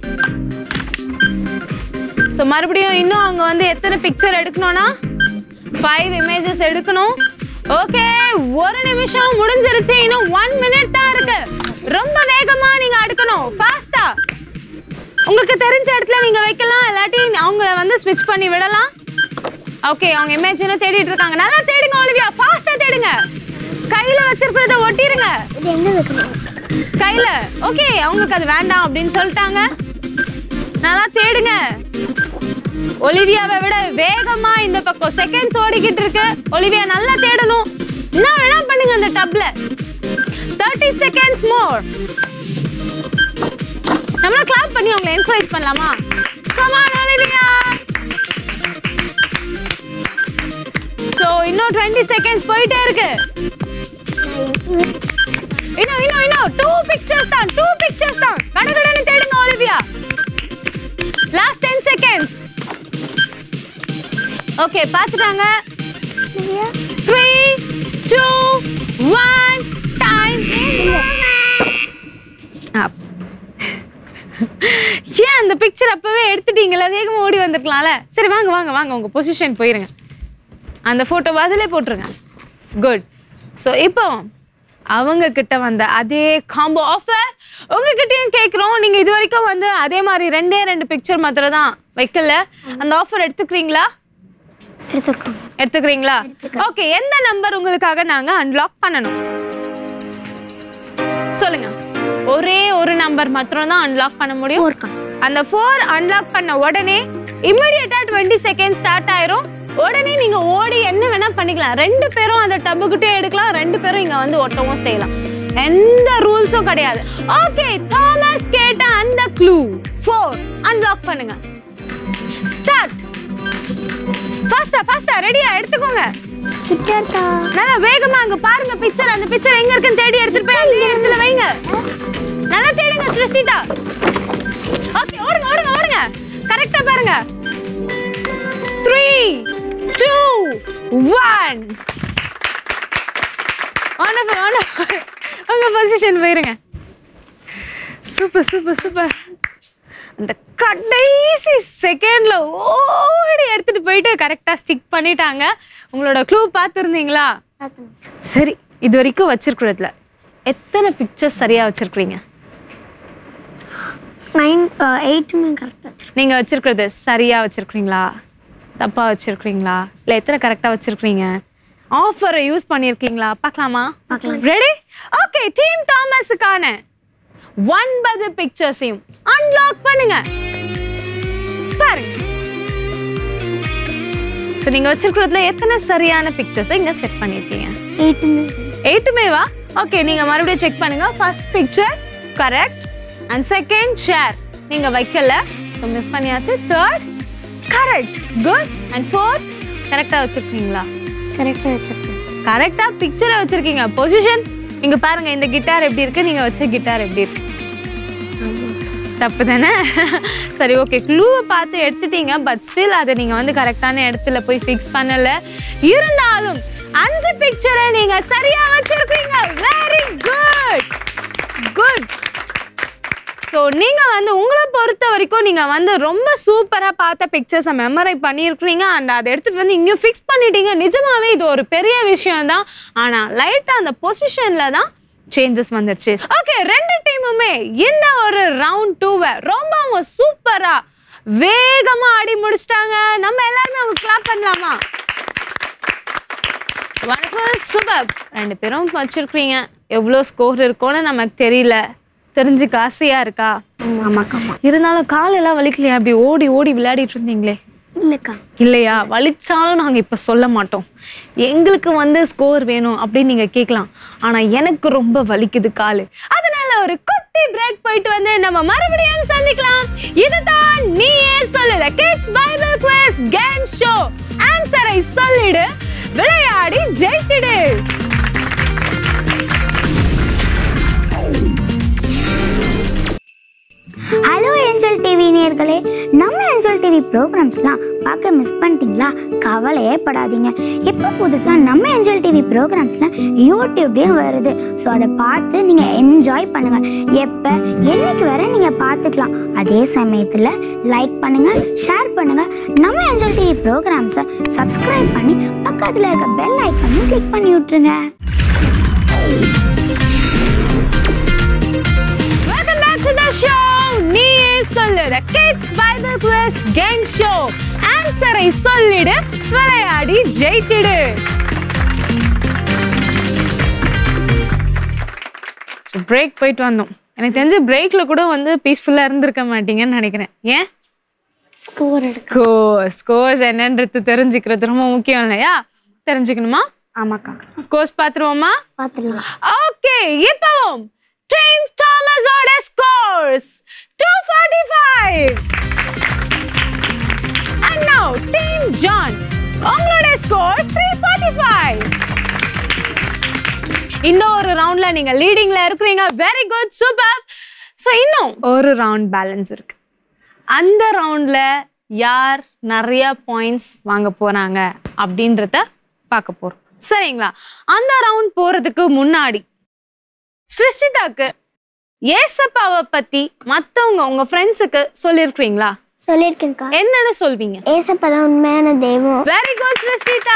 ஸோ மறுபடியும் இன்னும் அவங்க வந்து எத்தனை பிக்சர் எடுக்கணும்னா ஃபைவ் இமேஜஸ் எடுக்கணும் ஓகே ஒரு நிமிஷம் முடிஞ்சிருச்சு இன்னும் ஒன் மினிட் தான் இருக்கு ரொம்ப வேகமா நீங்க அடுக்கணும் ஃபாஸ்டா உங்களுக்கு தெரிஞ்ச இடத்துல நீங்க வைக்கலாம் இல்லாட்டி அவங்கள வந்து ஸ்விட்ச் பண்ணி விடலாம் ஓகே அவங்க இமேஜ் இன்னும் தேடிட்டு இருக்காங்க நல்லா தேடுங்க ஒலிவியா ஃபாஸ்டா தேடுங்க கையில வச்சிருக்கிறத ஒட்டிருங்க இது எங்க வைக்கணும் கையில ஓகே அவங்களுக்கு அது வேண்டாம் அப்படின்னு சொல்லிட்டாங்க நல்லா தேடுங்க ஒலிவியாவை விட வேகமா இந்த பக்கம் செகண்ட்ஸ் ஓடிக்கிட்டு இருக்கு ஒலிவியா நல்லா தேடணும் என்ன வேணா பண்ணுங்க அந்த டப்ல தேர்ட்டி செகண்ட்ஸ் மோர் நம்ம கிளாப் பண்ணி அவங்களை என்கரேஜ் பண்ணலாமா கமான் ஒலிவியா சோ இன்னும் டுவெண்ட்டி செகண்ட்ஸ் போயிட்டே இருக்கு இன்னும் இன்னும் இன்னும் டூ பிக்சர்ஸ் தான் டூ பிக்சர்ஸ் தான் கடகடன்னு தேடுங்க Olivia last ten seconds okay பார்த்துட்டாங்க த்ரீ டூ ஒன் டைம் ஏன் அந்த பிக்சர் அப்பவே எடுத்துட்டீங்களா வேகமா ஓடி வந்திருக்கலாம்ல சரி வாங்க வாங்க வாங்க உங்க பொசிஷன் போயிருங்க அந்த போட்டோ அதிலே போட்டுருங்க குட் ஸோ இப்போ அவங்க கிட்ட வந்த அதே காம்போ ஆஃபர் உங்ககிட்டயும் கேட்குறோம் நீங்க இது வரைக்கும் வந்து அதே மாதிரி ரெண்டே ரெண்டு பிக்சர் மாத்திரம் தான் வைக்கல அந்த ஆஃபர் எடுத்துக்கிறீங்களா எடுத்துக்கோங்க எடுத்துக்கிறீங்களா ஓகே எந்த நம்பர் உங்களுக்காக நாங்க அன்லாக் பண்ணணும் சொல்லுங்க ஒரே ஒரு நம்பர் மாத்திரம் தான் அன்லாக் பண்ண முடியும் ஃபோர்க்கா அந்த ஃபோர் அன்லாக் பண்ண உடனே இமிடியேட்டா டுவெண்ட்டி செகண்ட் ஸ்டார்ட் ஆயிரும் உடனே நீங்க ஓடி என்ன வேணா பண்ணிக்கலாம் ரெண்டு பேரும் அந்த டப்புக்கிட்டே எடுக்கலாம் ரெண்டு பேரும் இங்க வந்து ஒட்டவும் செய்யலாம் எந்த ரூல்ஸும் கிடையாது ஓகே தாமஸ் கேட்ட அந்த க்ளூ ஃபோர் அன்லாக் பண்ணுங்க ஸ்டார்ட் ஃபாஸ்டா ஃபாஸ்டா ரெடியா எடுத்துக்கோங்க கிட்டா நல்லா வேகமா அங்க பாருங்க பிக்சர் அந்த பிக்சர் எங்க இருக்குன்னு தேடி எடுத்துட்டு போய் அந்த இடத்துல வைங்க நல்லா தேடுங்க சிருஷ்டிதா ஓகே ஓடுங்க ஓடுங்க ஓடுங்க கரெக்டா பாருங்க three two one wonderful wonderful உங்க பொசிஷன் போயிருங்க சூப்பர் சூப்பர் சூப்பர் அந்த கடைசி செகண்ட்ல ஓடி எடுத்துட்டு போயிட்டு கரெக்டா ஸ்டிக் பண்ணிட்டாங்க உங்களோட க்ளூ பார்த்துருந்தீங்களா சரி இது வரைக்கும் வச்சிருக்கிறதுல எத்தனை பிக்சர்ஸ் சரியா வச்சிருக்கீங்க நைன் எயிட்டுமே கரெக்டாக நீங்க வச்சிருக்கிறது சரியா வச்சிருக்கீங்களா தப்பா வச்சிருக்கீங்களா இல்ல எத்தனை கரெக்டா வச்சிருக்கீங்க ஆஃபரை யூஸ் பண்ணியிருக்கீங்களா பார்க்கலாமா ரெடி ஓகே டீம் தாமஸுக்கான ஒன்பது பிக்சர்ஸையும் அன்லாக் பண்ணுங்க பாருங்க ஸோ நீங்க வச்சிருக்கிறதுல எத்தனை சரியான பிக்சர்ஸை இங்க செட் பண்ணியிருக்கீங்க எயிட்டுமே எயிட்டுமேவா ஓகே நீங்க மறுபடியும் செக் பண்ணுங்க first picture correct and second share நீங்க வைக்கல ஸோ மிஸ் பண்ணியாச்சு third correct good and fourth கரெக்டா வச்சிருக்கீங்களா கரெக்டாக வச்சிருக்கேன் கரெக்டா பிக்சரை வச்சிருக்கீங்க பொசிஷன் இங்க பாருங்க இந்த கிட்டார் எப்படி இருக்கு நீங்க வச்ச கிட்டார் எப்படி இருக்கு தப்பு தானே சரி ஓகே க்ளூவை பார்த்து எடுத்துட்டீங்க பட் ஸ்டில் அதை நீங்க வந்து கரெக்டான இடத்துல போய் ஃபிக்ஸ் பண்ணல இருந்தாலும் அஞ்சு பிக்சரை நீங்க சரியா வச்சிருக்கீங்க வெரி குட் குட் ஸோ நீங்கள் வந்து உங்களை பொறுத்த வரைக்கும் நீங்கள் வந்து ரொம்ப சூப்பராக பார்த்த பிக்சர்ஸை மெமரை பண்ணியிருக்கிறீங்க அண்ட் அதை எடுத்துகிட்டு வந்து இங்கேயும் ஃபிக்ஸ் பண்ணிட்டீங்க நிஜமாவே இது ஒரு பெரிய விஷயம் தான் ஆனால் லைட்டாக அந்த பொசிஷனில் தான் சேஞ்சஸ் வந்துருச்சு ஓகே ரெண்டு டீமுமே இந்த ஒரு ரவுண்ட் டூவை ரொம்பவும் சூப்பராக வேகமாக ஆடி முடிச்சிட்டாங்க நம்ம எல்லாருமே அவங்க கிளாப் பண்ணலாமா வண்டர்ஃபுல் சூப்பர் ரெண்டு பேரும் வச்சிருக்கிறீங்க எவ்வளோ ஸ்கோர் இருக்கும்னு நமக்கு தெரியல தெரிஞ்சுக்க ஆசையா இருக்கா ஆமாக்கா இருந்தாலும் காலெல்லாம் வலிக்கலையா அப்படி ஓடி ஓடி விளையாடிட்டு இருந்தீங்களே இல்லைக்கா இல்லையா வலிச்சாலும் நாங்கள் இப்போ சொல்ல மாட்டோம் எங்களுக்கு வந்து ஸ்கோர் வேணும் அப்படின்னு நீங்கள் கேட்கலாம் ஆனால் எனக்கு ரொம்ப வலிக்குது காலு அதனால ஒரு குட்டி பிரேக் போயிட்டு வந்து நம்ம மறுபடியும் சந்திக்கலாம் இதுதான் நீயே சொல்லுத kids Bible quiz game show ஆன்சரை சொல்லிடு விளையாடி ஜெயித்திடு ஹலோ ஏஞ்சல் டிவி நேர்களே நம்ம ஏஞ்சல் டிவி ப்ரோக்ராம்ஸ்லாம் பார்க்க மிஸ் பண்ணிட்டீங்களா கவலையே படாதீங்க இப்போ புதுசாக நம்ம ஏஞ்சல் டிவி ப்ரோக்ராம்ஸ்லாம் யூடியூப்லேயும் வருது ஸோ அதை பார்த்து நீங்கள் என்ஜாய் பண்ணுங்கள் எப்போ என்னைக்கு வர நீங்கள் பார்த்துக்கலாம் அதே சமயத்தில் லைக் பண்ணுங்கள் ஷேர் பண்ணுங்கள் நம்ம ஏஞ்சல் டிவி ப்ரோக்ராம்ஸை சப்ஸ்கிரைப் பண்ணி பக்கத்தில் இருக்க பெல் ஐக்கனையும் கிளிக் பண்ணி விட்ருங்க welcome back to the show நீயே சொல்லுத kids Bible quiz game show ஆன்சரை சொல்லிடு விளையாடி ஜெயித்திடு ஸோ பிரேக் போயிட்டு வந்தோம் எனக்கு தெரிஞ்சு பிரேக்ல கூட வந்து பீஸ்ஃபுல்லாக இருந்திருக்க மாட்டீங்கன்னு நினைக்கிறேன் ஏன் ஸ்கோர் ஸ்கோர் ஸ்கோர்ஸ் என்னன்றது தெரிஞ்சுக்கிறது ரொம்ப முக்கியம் இல்லையா தெரிஞ்சுக்கணுமா ஆமாக்கா ஸ்கோர்ஸ் பார்த்துருவோமா பார்த்துடலாம் ஓகே இப்போ டீம் தாமஸோட scores 245 and now team John உங்களோட ஸ்கோர்ஸ் 345 இந்த ஒரு ரவுண்ட்ல நீங்க லீடிங்ல இருக்கிறீங்க வெரி குட் சூப்பர் ஸோ இன்னும் ஒரு ரவுண்ட் பேலன்ஸ் இருக்கு அந்த ரவுண்ட்ல யார் நிறைய பாயிண்ட்ஸ் வாங்க போறாங்க அப்படின்றத பார்க்க போறோம் சரிங்களா அந்த ரவுண்ட் போறதுக்கு முன்னாடி சிருஷ்டிதாக்கு ஏசப்பாவை பத்தி மத்தவங்க உங்க ஃப்ரெண்ட்ஸுக்கு சொல்லியிருக்கிறீங்களா சொல்லியிருக்கேன்க்கா என்னன்னு சொல்வீங்க ஏசப்பா தான் உண்மையான தெய்வம் very good Srushtita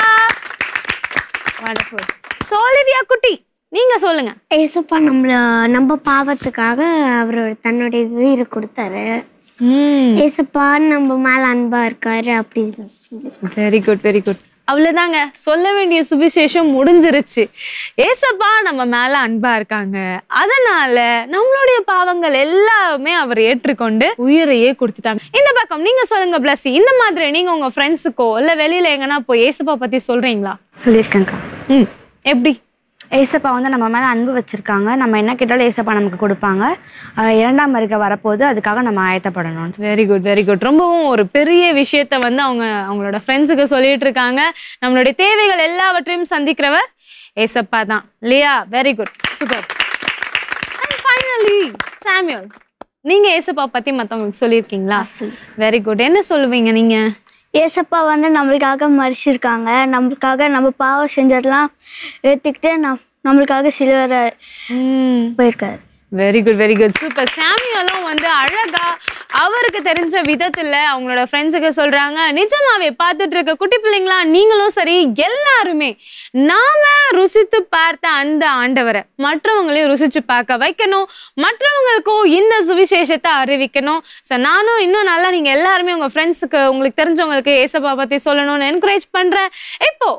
wonderful so Olivia குட்டி நீங்க சொல்லுங்க ஏசப்பா நம்மள நம்ம பாவத்துக்காக அவர் தன்னுடைய உயிரை கொடுத்தாரு ஏசப்பா நம்ம மேல அன்பா இருக்காரு அப்படின்னு சொல்லி வெரி குட் வெரி குட் அவ்வளவுதாங்க சொல்ல வேண்டிய சுவிசேஷம் முடிஞ்சிருச்சு ஏசப்பா நம்ம மேல அன்பா இருக்காங்க அதனால நம்மளுடைய பாவங்கள் எல்லாமே அவர் ஏற்றுக்கொண்டு உயிரையே கொடுத்துட்டாங்க இந்த பக்கம் நீங்க சொல்லுங்க பிளஸி இந்த மாதிரி நீங்க உங்க ஃப்ரெண்ட்ஸுக்கோ இல்ல வெளியில எங்கன்னா போய் ஏசப்பா பத்தி சொல்றீங்களா சொல்லியிருக்கேங்க்கா ம் எப்படி ஏசப்பா வந்து நம்ம மேலே அன்பு வச்சுருக்காங்க நம்ம என்ன கேட்டாலும் ஏசப்பா நமக்கு கொடுப்பாங்க ஆஹ் இரண்டாம் வருகை வரப்போகுது அதுக்காக நம்ம ஆயத்தப்படணும் வெரி குட் வெரி குட் ரொம்பவும் ஒரு பெரிய விஷயத்த வந்து அவங்க அவங்களோட ஃப்ரெண்ட்ஸுக்கு சொல்லிட்டு இருக்காங்க நம்மளுடைய தேவைகள் எல்லாவற்றையும் சந்திக்கிறவர் ஏசப்பா தான் இல்லையா very good super and finally Samuel நீங்க ஏசப்பா பத்தி மத்தவங்களுக்கு சொல்லியிருக்கீங்களா வெரி குட் என்ன சொல்லுவீங்க நீங்க ஏசப்பா வந்து நம்மளுக்காக மறிச்சிருக்காங்க நம்மளுக்காக நம்ம பாவம் செஞ்சதெல்லாம் ஏற்றுக்கிட்டு நம் நம்மளுக்காக சிலுவரை போயிருக்காரு very good very good super சாமியலும் வந்து அழகா அவருக்கு தெரிஞ்ச விதத்துல அவங்களோட ஃப்ரெண்ட்ஸுக்கு சொல்றாங்க நிஜமாவே பார்த்துட்டு இருக்க குட்டி பிள்ளைங்களா நீங்களும் சரி எல்லாருமே நாம ருசித்து பார்த்த அந்த ஆண்டவரை மற்றவங்களையும் ருசிச்சு பார்க்க வைக்கணும் மற்றவங்களுக்கும் இந்த சுவிசேஷத்தை அறிவிக்கணும் ஸோ நானும் இன்னும் நல்லா நீங்க எல்லாருமே உங்க ஃப்ரெண்ட்ஸுக்கு உங்களுக்கு தெரிஞ்சவங்களுக்கு ஏசப்பா பத்தி சொல்லணும்னு என்கரேஜ் பண்றேன் இப்போ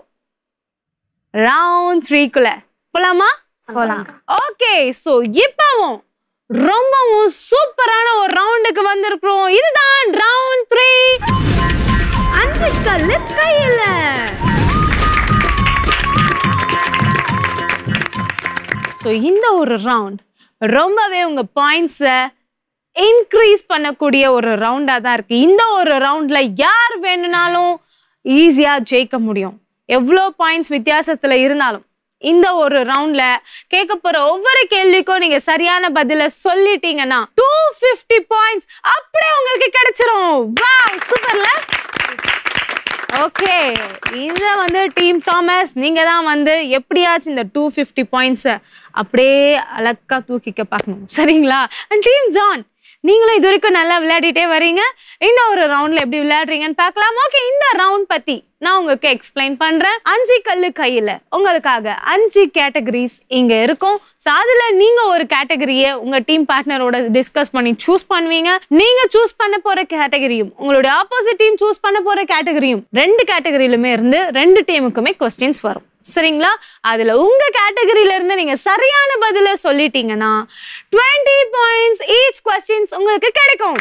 ரவுண்ட் த்ரீக்குள்ள போலாமா போகலாம் ஓகே சோ இப்பவும் ரொம்பவும் சூப்பரான ஒரு ரவுண்டுக்கு வந்திருக்கிறோம் இதுதான் ரவுண்ட் த்ரீ அஞ்சு கல்லு கையில ஸோ இந்த ஒரு ரவுண்ட் ரொம்பவே உங்க பாயிண்ட்ஸை இன்க்ரீஸ் பண்ணக்கூடிய ஒரு ரவுண்டாக தான் இருக்கு இந்த ஒரு ரவுண்ட்ல யார் வேணும்னாலும் ஈஸியாக ஜெயிக்க முடியும் எவ்வளோ பாயிண்ட்ஸ் வித்தியாசத்துல இருந்தாலும் இந்த ஒரு ரவுண்ட்ல கேட்க போற ஒவ்வொரு கேள்விக்கும் நீங்க சரியான பதில சொல்லிட்டீங்கன்னா டூ ஃபிஃப்டி பாயிண்ட்ஸ் அப்படியே உங்களுக்கு கிடைச்சிரும் வாவ் சூப்பர்ல ஓகே இத வந்து டீம் தாமஸ் நீங்க தான் வந்து எப்படியாச்சும் இந்த டூ ஃபிஃப்டி பாயிண்ட்ஸை அப்படியே அழகா தூக்கிக்க பார்க்கணும் சரிங்களா அண்ட் டீம் ஜான் நீங்களும் இது வரைக்கும் நல்லா விளையாடிட்டே வரீங்க இந்த ஒரு ரவுண்ட்ல எப்படி விளையாடுறீங்கன்னு பார்க்கலாம் ஓகே இந்த ரவுண்ட் பத்தி நான் உங்களுக்கு எக்ஸ்பிளைன் பண்றேன் அஞ்சு கல்லு கையில உங்களுக்காக அஞ்சு கேட்டகரிஸ் இங்க இருக்கும் ஸோ அதுல நீங்க ஒரு கேட்டகரியை உங்க டீம் பார்ட்னரோட டிஸ்கஸ் பண்ணி சூஸ் பண்ணுவீங்க நீங்க சூஸ் பண்ண போற கேட்டகரியும் உங்களுடைய ஆப்போசிட் டீம் சூஸ் பண்ண போற கேட்டகரியும் ரெண்டு கேட்டகரியிலுமே இருந்து ரெண்டு டீமுக்குமே கொஸ்டின்ஸ் வரும் சரிங்களா அதுல உங்க கேட்டகரியில இருந்து நீங்க சரியான பதில சொல்லிட்டீங்கன்னா 20 பாயிண்ட்ஸ் ஈச் கொஸ்டின்ஸ் உங்களுக்கு கிடைக்கும்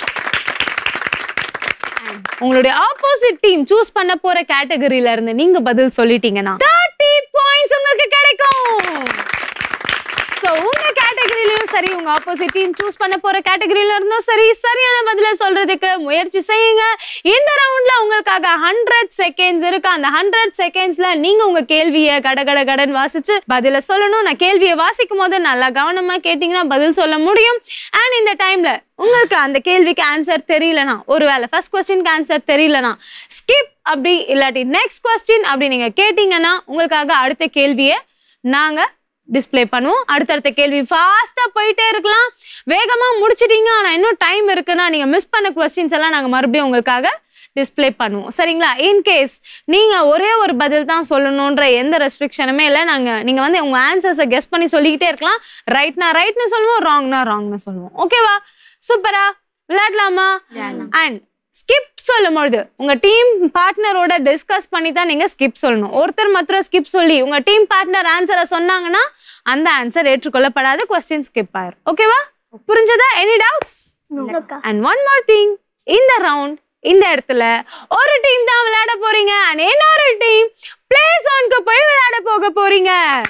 உங்களுடைய ஆப்போசிட் டீம் சூஸ் பண்ண போற கேட்டகரியில இருந்து நீங்க பதில் சொல்லிட்டீங்கன்னா 30 பாயிண்ட்ஸ் உங்களுக்கு கிடைக்கும் ஸோ உங்க கேட்டகரியிலயும் சரி உங்க ஆப்போசிட் டீம் சூஸ் பண்ண போற கேட்டகரியில இருந்தும் சரி சரியான பதில சொல்றதுக்கு முயற்சி செய்யுங்க இந்த ரவுண்ட்ல உங்களுக்காக ஹண்ட்ரட் செகண்ட்ஸ் இருக்கு அந்த ஹண்ட்ரட் செகண்ட்ஸ்ல நீங்க உங்க கேள்வியை கட கட கடன் வாசிச்சு பதில சொல்லணும் நான் கேள்வியை வாசிக்கும் போது நல்லா கவனமா கேட்டீங்கன்னா பதில் சொல்ல முடியும் அண்ட் இந்த டைம்ல உங்களுக்கு அந்த கேள்விக்கு ஆன்சர் தெரியலனா ஒருவேளை ஃபர்ஸ்ட் கொஸ்டினுக்கு ஆன்சர் தெரியலனா ஸ்கிப் அப்படி இல்லாட்டி நெக்ஸ்ட் கொஸ்டின் அப்படி நீங்க கேட்டீங்கன்னா உங்களுக்காக அடுத்த கேள்வியை நாங்க டிஸ்ப்ளே பண்ணுவோம் அடுத்தடுத்த கேள்வி ஃபாஸ்ட்டாக போயிட்டே இருக்கலாம் வேகமாக முடிச்சிட்டீங்க ஆனால் இன்னும் டைம் இருக்குன்னா நீங்கள் மிஸ் பண்ண கொஸ்டின்ஸ் எல்லாம் நாங்கள் மறுபடியும் உங்களுக்காக டிஸ்ப்ளே பண்ணுவோம் சரிங்களா இன்கேஸ் நீங்கள் ஒரே ஒரு பதில் தான் சொல்லணுன்ற எந்த ரெஸ்ட்ரிக்ஷனுமே இல்லை நாங்கள் நீங்கள் வந்து உங்கள் ஆன்சர்ஸை கெஸ் பண்ணி சொல்லிக்கிட்டே இருக்கலாம் ரைட்னா ரைட்னு சொல்லுவோம் ராங்னா ராங்னு சொல்லுவோம் ஓகேவா சூப்பரா விளையாடலாமா அண்ட் ஸ்கிப் சொல்லும் பொழுது உங்க டீம் பார்ட்னரோட டிஸ்கஸ் பண்ணி தான் நீங்க ஸ்கிப் சொல்லணும் ஒருத்தர் மாத்திரம் ஸ்கிப் சொல்லி உங்க டீம் பார்ட்னர் ஆன்சரை சொன்னாங்கன்னா அந்த ஆன்சர் ஏற்றுக்கொள்ளப்படாத கொஸ்டின் ஸ்கிப் ஆயிரும் ஓகேவா புரிஞ்சதா any doubts and one more thing இந்த ரவுண்ட் இந்த இடத்துல ஒரு டீம் தான் விளையாட போறீங்க அண்ட் இன்னொரு டீம் பிளே ஜோனுக்கு போய் விளையாட போக போறீங்க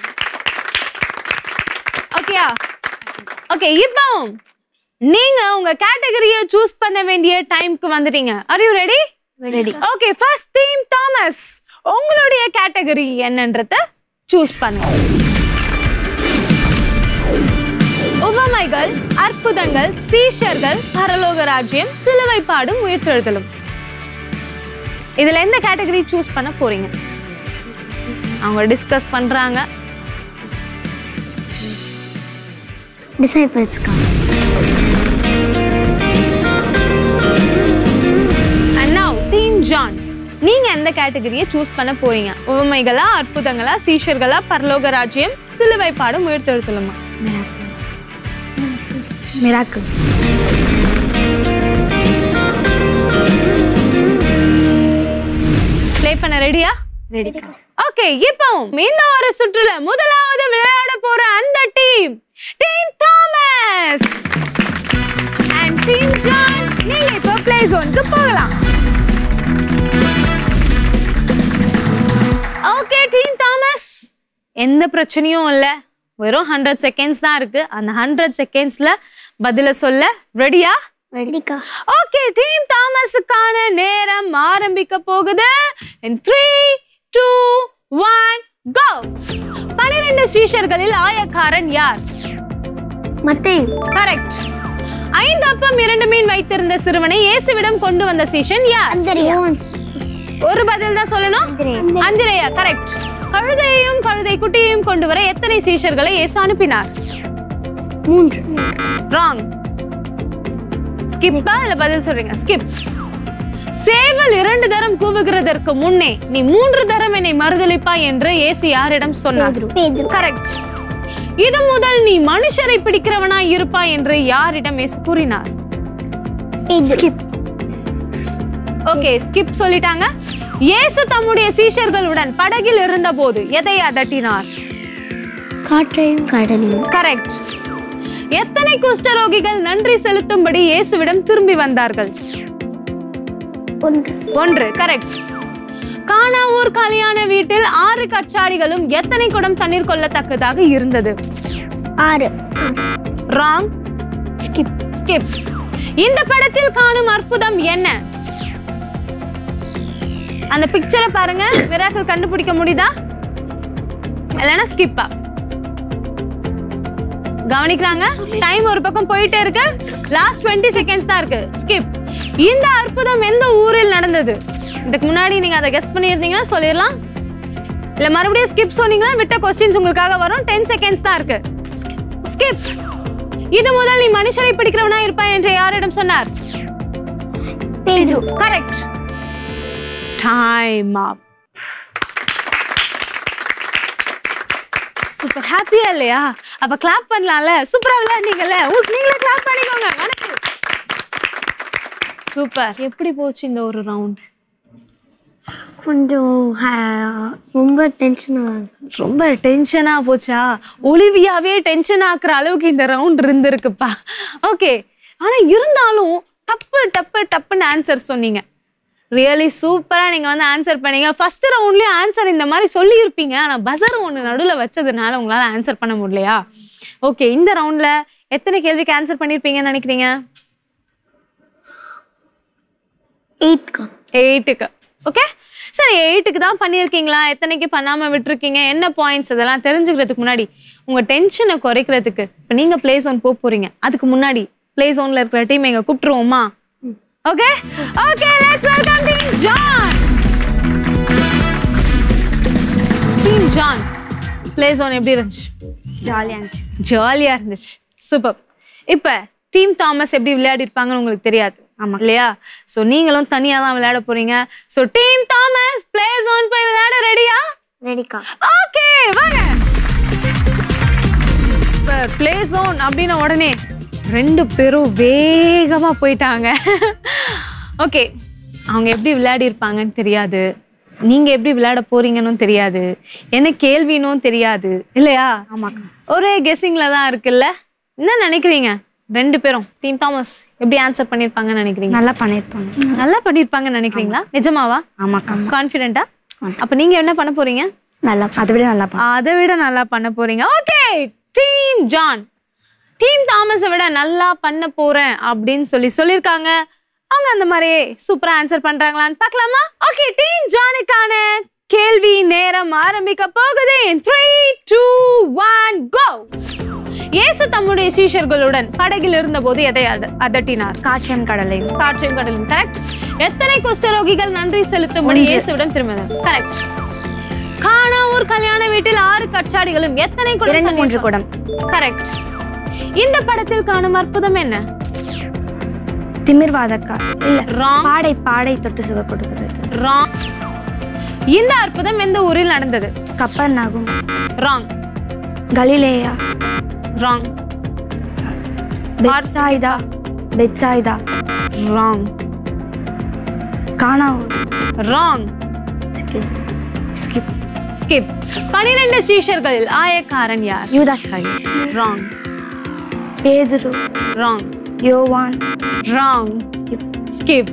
ஓகேயா ஓகே இப்போ நீங்க உங்க கேட்டகரியை சூஸ் பண்ண வேண்டிய டைம்க்கு வந்துட்டீங்க are you ready ready okay first team Thomas உங்களுடைய கேட்டகரி என்னன்றத சூஸ் பண்ணுங்க உவமைகள் அற்புதங்கள் சீஷர்கள் பரலோக ராஜ்யம் சிலுவை பாடும் உயிர்த்தெழுதலும் இதுல எந்த கேட்டகரி சூஸ் பண்ண போறீங்க அவங்க டிஸ்கஸ் பண்றாங்க டிசைபிள்ஸ்க்கா அண்ட் நவ் டீம் ஜான் நீங்க எந்த கேட்டகரியை சூஸ் பண்ண போறீங்க உவமைகளா அற்புதங்களா சீஷர்களா பரலோக ராஜ்யம் சிலுவை பாடும் உயிர்த்தெழுத்தலுமா மிராக்கிள் ப்ளே பண்ண ரெடியா ரெடிக்கா ஓகே இப்போ இந்த ஒரு சுற்றுல முதலாவது விளையாட போற அந்த team team Thomas and team John நீங்க இப்போ ப்ளே ஜோனுக்கு போகலாம் ஓகே டீம் தாமஸ் எந்த பிரச்சனையும் இல்லை வெறும் ஹண்ட்ரட் செகண்ட்ஸ் தான் இருக்கு அந்த ஹண்ட்ரட் செகண்ட்ஸ்ல பதில சொல்ல ரெடியா ரெடிக்கா ஓகே டீம் தாமஸுக்கான நேரம் ஆரம்பிக்க போகுது in three two one go பனிரெண்டு சீஷர்களில் ஆயக்காரன் யார் மத்தே கரெக்ட் ஐந்து அப்பம் இரண்டு மீன் வைத்திருந்த சிறுவனை இயேசுவிடம் கொண்டு வந்த சீஷன் யார் ஒரு பதில் தான் சொல்லணும் அந்திரேயா கரெக்ட் கழுதையையும் கழுதை குட்டியையும் கொண்டு வர எத்தனை சீஷர்களை இயேசு அனுப்பினார் மூன்று ராங் ஸ்கிப்பா இல்ல பதில் சொல்றீங்க ஸ்கிப் சேவல் இரண்டு தரம் கூவுகிறதற்கு முன்னே நீ மூன்று தரம் என்னை மறுதளிப்பாய் என்று இயேசு யாரிடம் சொன்னார் கரெக்ட் இது முதல் நீ மனுஷரை பிடிக்கிறவனாய் இருப்பாய் என்று யாரிடம் இயேசு கூறினார் ஸ்கிப் ஓகே ஸ்கிப் சொல்லிட்டாங்க இயேசு தம்முடைய சீஷர்களுடன் படகில் இருந்தபோது எதை அதட்டினார் காற்றையும் கடலையும் கரெக்ட் எத்தனை குஷ்டரோகிகள் நன்றி செலுத்தும்படி இயேசுவிடம் திரும்பி வந்தார்கள் ஒன்று ஒன்று கரெக்ட் கானாவூர் கல்யாண வீட்டில் ஆறு கச்சாடிகளும் எத்தனை குடம் தண்ணீர் கொள்ளத்தக்கதாக இருந்தது ஆறு ராங் ஸ்கிப் ஸ்கிப் இந்த படத்தில் காணும் அற்புதம் என்ன அந்த பிக்சரை பாருங்க மிராக்கள் கண்டுபிடிக்க முடியுதா இல்லைன்னா ஸ்கிப்பா கவனிக்கிறாங்க டைம் ஒரு பக்கம் போயிட்டே இருக்கு லாஸ்ட் டுவெண்ட்டி செகண்ட்ஸ் தான் இருக்கு ஸ்கிப் இந்த அற்புதம் எந்த ஊரில் நடந்தது இதுக்கு முன்னாடி நீங்க அதை கெஸ் பண்ணியிருந்தீங்கன்னா சொல்லிடலாம் இல்ல மறுபடியும் ஸ்கிப் சொன்னீங்கன்னா விட்ட கொஸ்டின்ஸ் உங்களுக்காக வரும் டென் செகண்ட்ஸ் தான் இருக்கு ஸ்கிப் இது முதல் நீ மனுஷரை பிடிக்கிறவனா இருப்பாய் என்று யாரிடம் சொன்னார் பேதுரு கரெக்ட் டைம் அப் சூப்பர் ஹாப்பியா இல்லையா அப்ப கிளாப் பண்ணலாம்ல சூப்பரா விளையாடுனீங்கல்ல உங்களுக்கு நீங்களே கிளாப் பண்ணிக்கோங்க வணக்கம் சூப்பர் எப்படி போச்சு இந்த ஒரு ரவுண்ட் கொஞ்சம் ha- ரொம்ப டென்ஷனாக இருக்கு ரொம்ப டென்ஷனா போச்சா ஒலிவியாவே டென்ஷன் ஆக்குற அளவுக்கு இந்த ரவுண்ட் இருந்திருக்குப்பா ஓகே ஆனா இருந்தாலும் டப்பு டப்பு டப்புன்னு ஆன்சர் சொன்னீங்க ரியலி சூப்பரா நீங்க வந்து ஆன்சர் பண்ணீங்க ஃபர்ஸ்ட் ரவுண்ட்லயும் ஆன்சர் இந்த மாதிரி சொல்லியிருப்பீங்க ஆனா பசர் ஒன்று நடுவில் வச்சதுனால உங்களால ஆன்சர் பண்ண முடியலையா ஓகே இந்த ரவுண்ட்ல எத்தனை கேள்விக்கு ஆன்சர் பண்ணியிருப்பீங்கன்னு நினைக்கிறீங்க எயிட்க்கா எயிட்டுக்கு ஓகே சரி எயிட்டுக்கு தான் பண்ணியிருக்கீங்களா எத்தனைக்கு பண்ணாமல் விட்டுருக்கீங்க என்ன பாயிண்ட்ஸ் இதெல்லாம் தெரிஞ்சுக்கிறதுக்கு முன்னாடி உங்கள் டென்ஷனை குறைக்கிறதுக்கு இப்போ நீங்கள் ப்ளே ஜோன் போக போகிறீங்க அதுக்கு முன்னாடி ப்ளே ஜோனில் இருக்கிற டீம் எங்க கூப்பிட்டுருவோமா okay okay let's welcome team John team John play zone எப்படி இருந்துச்சு ஜாலியாக இருந்துச்சு ஜாலியாக இருந்துச்சு சூப்பர் இப்போ டீம் தாமஸ் எப்படி விளையாடி இருப்பாங்கன்னு உங்களுக்கு தெரியாது ஆமா இல்லையா ஸோ நீங்களும் தனியாக தான் விளையாட போறீங்க so team Thomas play zone போய் விளையாட ரெடியா ரெடிக்கா ஓகே வாங்க இப்போ பிளே ஜோன் அப்படின்ன உடனே ரெண்டு பேரும் வேகமா போயிட்டாங்க ஓகே அவங்க எப்படி விளையாடி இருப்பாங்கன்னு தெரியாது நீங்க எப்படி விளையாட போறீங்கன்னு தெரியாது என்ன கேள்வினும் தெரியாது இல்லையா ஆமாக்கா ஒரே கெஸ்ஸிங்ல தான் இருக்குல்ல என்ன நினைக்கிறீங்க ரெண்டு பேரும் டீம் தாமஸ் எப்படி ஆன்சர் பண்ணிருப்பாங்கன்னு நினைக்கிறீங்க நல்லா பண்ணியிருப்பாங்க நல்லா பண்ணிருப்பாங்கன்னு நினைக்கிறீங்களா நிஜமாவா ஆமாக்கா கான்ஃபிடென்ட்டா அப்ப நீங்க என்ன பண்ண போறீங்க நல்லா அதை விட நல்லா பண்ண அதை விட நல்லா பண்ண போறீங்க ஓகே டீம் ஜான் டீம் தாமஸை விட நல்லா பண்ண போறேன் அப்படின்னு சொல்லி சொல்லியிருக்காங்க அவங்க அந்த மாதிரியே சூப்பரா ஆன்சர் பண்றாங்களான்னு பார்க்கலாமா ஓகே டீம் ஜானுக்கான கேள்வி நேரம் ஆரம்பிக்க போகுது த்ரீ டூ ஒன் கோ இயேசு தம்முடைய சீஷர்களுடன் படகில் இருந்தபோது எதை அத- அதட்டினார் காற்றியம் கடலையும் காற்றையும் கடலும் கரெக்ட் எத்தனை குஷ்டரோகிகள் நன்றி செலுத்தும்படி இயேசுவிடம் திரும்பினர் கரெக்ட் காணாவூர் கல்யாண வீட்டில் ஆறு கச்சாடிகளும் எத்தனை குடம் இரண்டு தண்ணீர் மூன்று குடம் கரெக்ட் இந்த படத்தில் காணும் அற்புதம் என்ன திமிர்வாதக்கா இல்ல ராங் பாடை பாடை தொட்டு சுக கொடுக்கிறது ராங் இந்த அற்புதம் எந்த ஊரில் நடந்தது கப்பர் நகும் ராங் கலிலேயா ராங் பெட்சாய்தா பெட்சாய்தா ராங் காணாவூர் ராங் ஸ்கிப் ஸ்கிப் பனிரெண்டு சீஷர்களில் ஆயக்காரன் யார் யூதாஸ் காய் ராங் பேதுரு ராங் யோவான் ராங் ஸ்கிப் ஸ்கிப்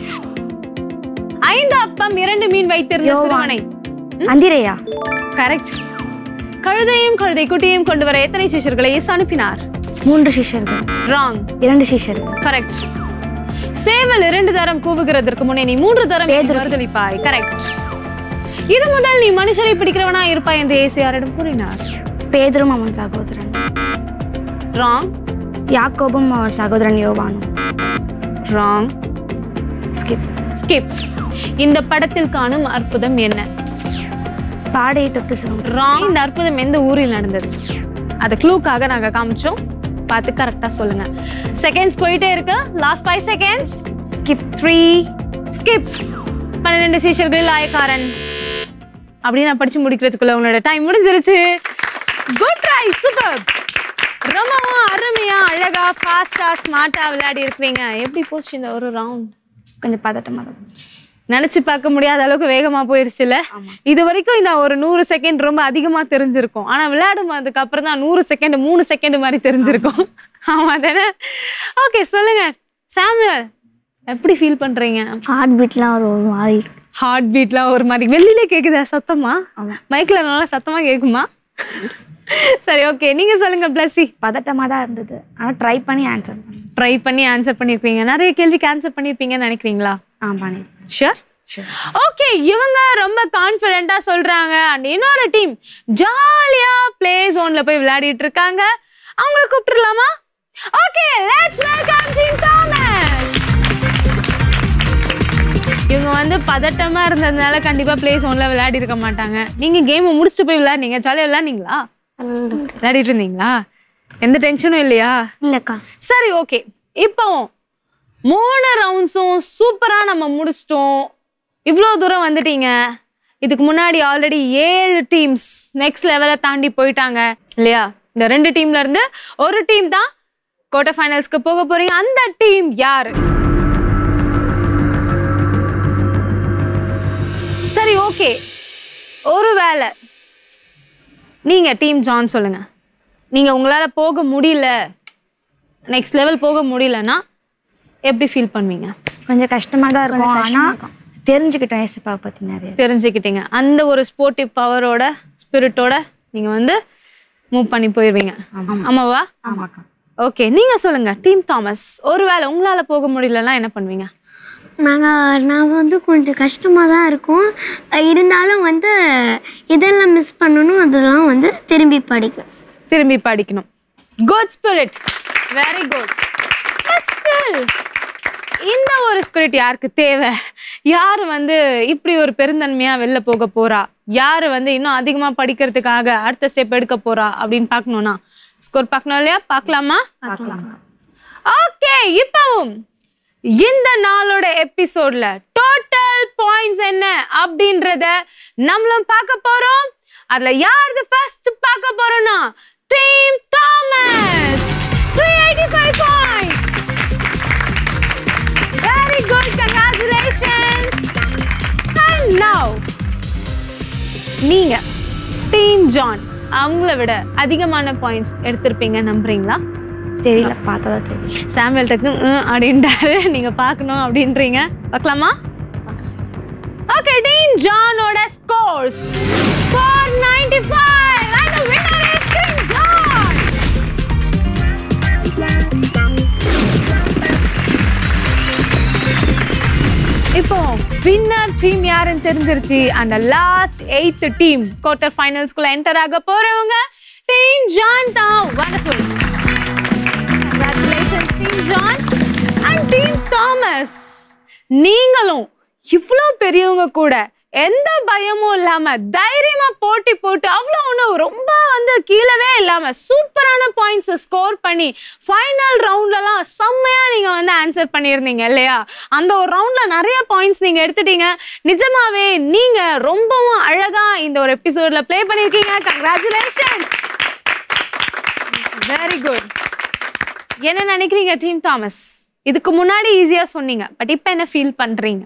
ஐந்து அப்பம் இரண்டு மீன் வைத்திருந்த யோவான். சிறுவனை அந்திரேயா கரெக்ட் கழுதையும் கழுதை குட்டியையும் கொண்டு வர எத்தனை சிஷ்யர்களை இயேசு அனுப்பினார் மூன்று சிஷ்யர்கள் ராங் இரண்டு சிஷ்யர்கள் கரெக்ட் சேவல் இரண்டு தரம் கூவுகிறதற்கு முன்னே நீ மூன்று தரம் என்னை பேதுரு. மறுதலிப்பாய் கரெக்ட் இது முதல் நீ மனுஷரை பிடிக்கிறவனா இருப்பாய் என்று இயேசு யாரிடம் கூறினார் பேதுரும் அவன் சகோதரன் ராங் யாக்கோபும் அவன் சகோதரன் யோவானும் ராங் ஸ்கிப் ஸ்கிப் இந்த படத்தில் காணும் அற்புதம் என்ன பாடையை தொட்டு சுகம் ராங் இந்த அற்புதம் எந்த ஊரில் நடந்தது அது க்ளூக்காக நாங்க காமிச்சோம் பார்த்து கரெக்டா சொல்லுங்க செகண்ட்ஸ் போயிட்டே இருக்கு last five seconds skip three skip பன்னிரெண்டு சீஷர்களில் ஆயக்காரன் அப்படின்னு நான் படிச்சு முடிக்கிறதுக்குள்ள உங்களோட டைம் முடிஞ்சிருச்சு குட் ட்ரை சூப்பர் ரொம்பவும் அருமையா அழகா ஃபாஸ்டா ஸ்மார்ட்டா விளையாடி இருக்கிறீங்க எப்படி போச்சு இந்த ஒரு ரவுண்ட் கொஞ்சம் பதட்டமாக தான் நினைச்சு பார்க்க முடியாத அளவுக்கு வேகமா போயிருச்சுல இது வரைக்கும் இந்த ஒரு நூறு செகண்ட் ரொம்ப அதிகமா தெரிஞ்சிருக்கும் ஆனா விளையாடும் அதுக்கு அப்புறம் தான் நூறு செகண்ட் மூணு செகண்ட் மாதிரி தெரிஞ்சிருக்கும் ஆமா தானே ஓகே சொல்லுங்க சாமுவல் எப்படி ஃபீல் பண்றீங்க ஹார்ட் பீட்லாம் ஒரு ஒரு மாதிரி இருக்கு. ஹார்ட் பீட்லாம் ஒரு மாதிரி வெளியில கேக்குதா சத்தமா மைக்ல நல்லா சத்தமா கேக்குமா சரி ஓகே நீங்க சொல்லுங்க பிளஸி பதட்டமாக தான் இருந்தது ஆனால் ட்ரை பண்ணி ஆன்சர் பண்ணேன் ட்ரை பண்ணி ஆன்சர் பண்ணிருப்பீங்க நிறைய கேள்விக்கு ஆன்சர் பண்ணிருப்பீங்கன்னு நினைக்கிறீங்களா ஆ பண்ணியிருக்கேன் ஷூர் ஓகே இவங்க ரொம்ப கான்ஃபிடென்ட்டா சொல்றாங்க அண்ட் இன்னொரு டீம் ஜாலியா ப்ளே ஜோன்ல போய் விளையாடிட்டு இருக்காங்க அவங்கள கூப்பிட்டுலாமா okay let's welcome team Thomas இவங்க வந்து பதட்டமா இருந்ததுனால கண்டிப்பா ப்ளே ஜோன்ல விளையாடி இருக்க மாட்டாங்க நீங்க கேம் முடிச்சுட்டு போய் விளையாடுனீங்க ஜாலியா விளையாடுனீங்களா விளையாடிட்டு இருந்தீங்களா எந்த டென்ஷனும் இல்லையா இல்லைக்கா சரி ஓகே இப்போ மூணு ரவுண்ட்ஸும் சூப்பரா நம்ம முடிச்சிட்டோம் இவ்வளோ தூரம் வந்துட்டீங்க இதுக்கு முன்னாடி ஆல்ரெடி ஏழு டீம்ஸ் நெக்ஸ்ட் லெவலை தாண்டி போயிட்டாங்க இல்லையா இந்த ரெண்டு டீம்ல இருந்து ஒரு டீம் தான் குவார்டர் ஃபைனல்ஸ்க்கு போக போறீங்க அந்த டீம் யாரு சரி ஓகே ஒருவேளை நீங்க டீம் ஜான் சொல்லுங்க நீங்க உங்களால போக முடியல நெக்ஸ்ட் லெவல் போக முடியலன்னா எப்படி ஃபீல் பண்ணுவீங்க கொஞ்சம் கஷ்டமா தான் இருக்கும் ஆனா தெரிஞ்சுக்கிட்டேன் ஏசப்பாவை பத்தி நிறைய தெரிஞ்சுக்கிட்டீங்க அந்த ஒரு ஸ்போர்ட்டிவ் பவரோட ஸ்பிரிட்டோட நீங்க வந்து மூவ் பண்ணி போயிருவீங்க ஆமாவா ஆமாக்கா ஓகே நீங்க சொல்லுங்க டீம் தாமஸ் ஒருவேளை உங்களால போக முடியலன்னா என்ன பண்ணுவீங்க நாங்கள் நான் வந்து கொஞ்சம் கஷ்டமாக தான் இருக்கும் அஹ் இருந்தாலும் வந்து இதெல்லாம் மிஸ் பண்ணணும் அதெல்லாம் வந்து திரும்பி படிப்பேன் திரும்பி படிக்கணும் good spirit very good still இந்த ஒரு ஸ்பிரிட் யாருக்கு தேவை யார் வந்து இப்படி ஒரு பெருந்தன்மையா வெளில போக போறா யார் வந்து இன்னும் அதிகமா படிக்கிறதுக்காக அடுத்த ஸ்டெப் எடுக்க போறா அப்படின்னு பார்க்கணும்னா ஸ்கோர் பார்க்கணும் இல்லையா பார்க்கலாமா ஓகே இப்பவும் இந்த நாளோட எபிசோட்ல டோட்டல் பாயிண்ட்ஸ் என்ன அப்படின்றத நம்மளும் பார்க்க போறோம் அதுல யாருது ஃபர்ஸ்ட் பார்க்க போறோம்னா team Thomas 385 points very good congratulations and now நீங்க டீம் ஜான் அவங்கள விட அதிகமான பாயிண்ட்ஸ் எடுத்திருப்பீங்க நம்புறீங்களா தெரியல பார்த்தா தான் தெரியும் சாமுவேல் டக்கு ம் அப்படின்ட்டாரு நீங்க பார்க்கணும் அப்படின்றீங்க பார்க்கலாமா ஓகே டீன் ஜானோட scores 495 and the winner is King John இப்போ வின்னர் டீம் யாருன்னு தெரிஞ்சிருச்சு அந்த லாஸ்ட் எயித் டீம் குவார்டர் ஃபைனல்ஸ்குள்ள என்டர் ஆக போறவங்க டீம் ஜான் தான் wonderful Congratulations, Team John and Team Thomas. நீங்களும் இவ்வளோ பெரியவங்க கூட எந்த பயமும் இல்லாம தைரியமா போட்டி போட்டு அவ்வளோ ஒன்றும் ரொம்ப வந்து கீழவே இல்லாம சூப்பரான பாயிண்ட்ஸ் ஸ்கோர் பண்ணி ஃபைனல் ரவுண்ட்லலாம் செம்மையா நீங்க வந்து ஆன்சர் பண்ணியிருந்தீங்க இல்லையா அந்த ஒரு ரவுண்ட்ல நிறைய பாயிண்ட்ஸ் நீங்க எடுத்துட்டீங்க நிஜமாவே நீங்க ரொம்பவும் அழகா இந்த ஒரு எபிசோட்ல ப்ளே பண்ணியிருக்கீங்க கங்க்ராச்சுலேஷன்ஸ் வெரி குட் என்ன நினைக்கிறீங்க டீம் தாமஸ் இதுக்கு முன்னாடி ஈஸியா சொன்னீங்க பட் இப்போ என்ன ஃபீல் பண்றீங்க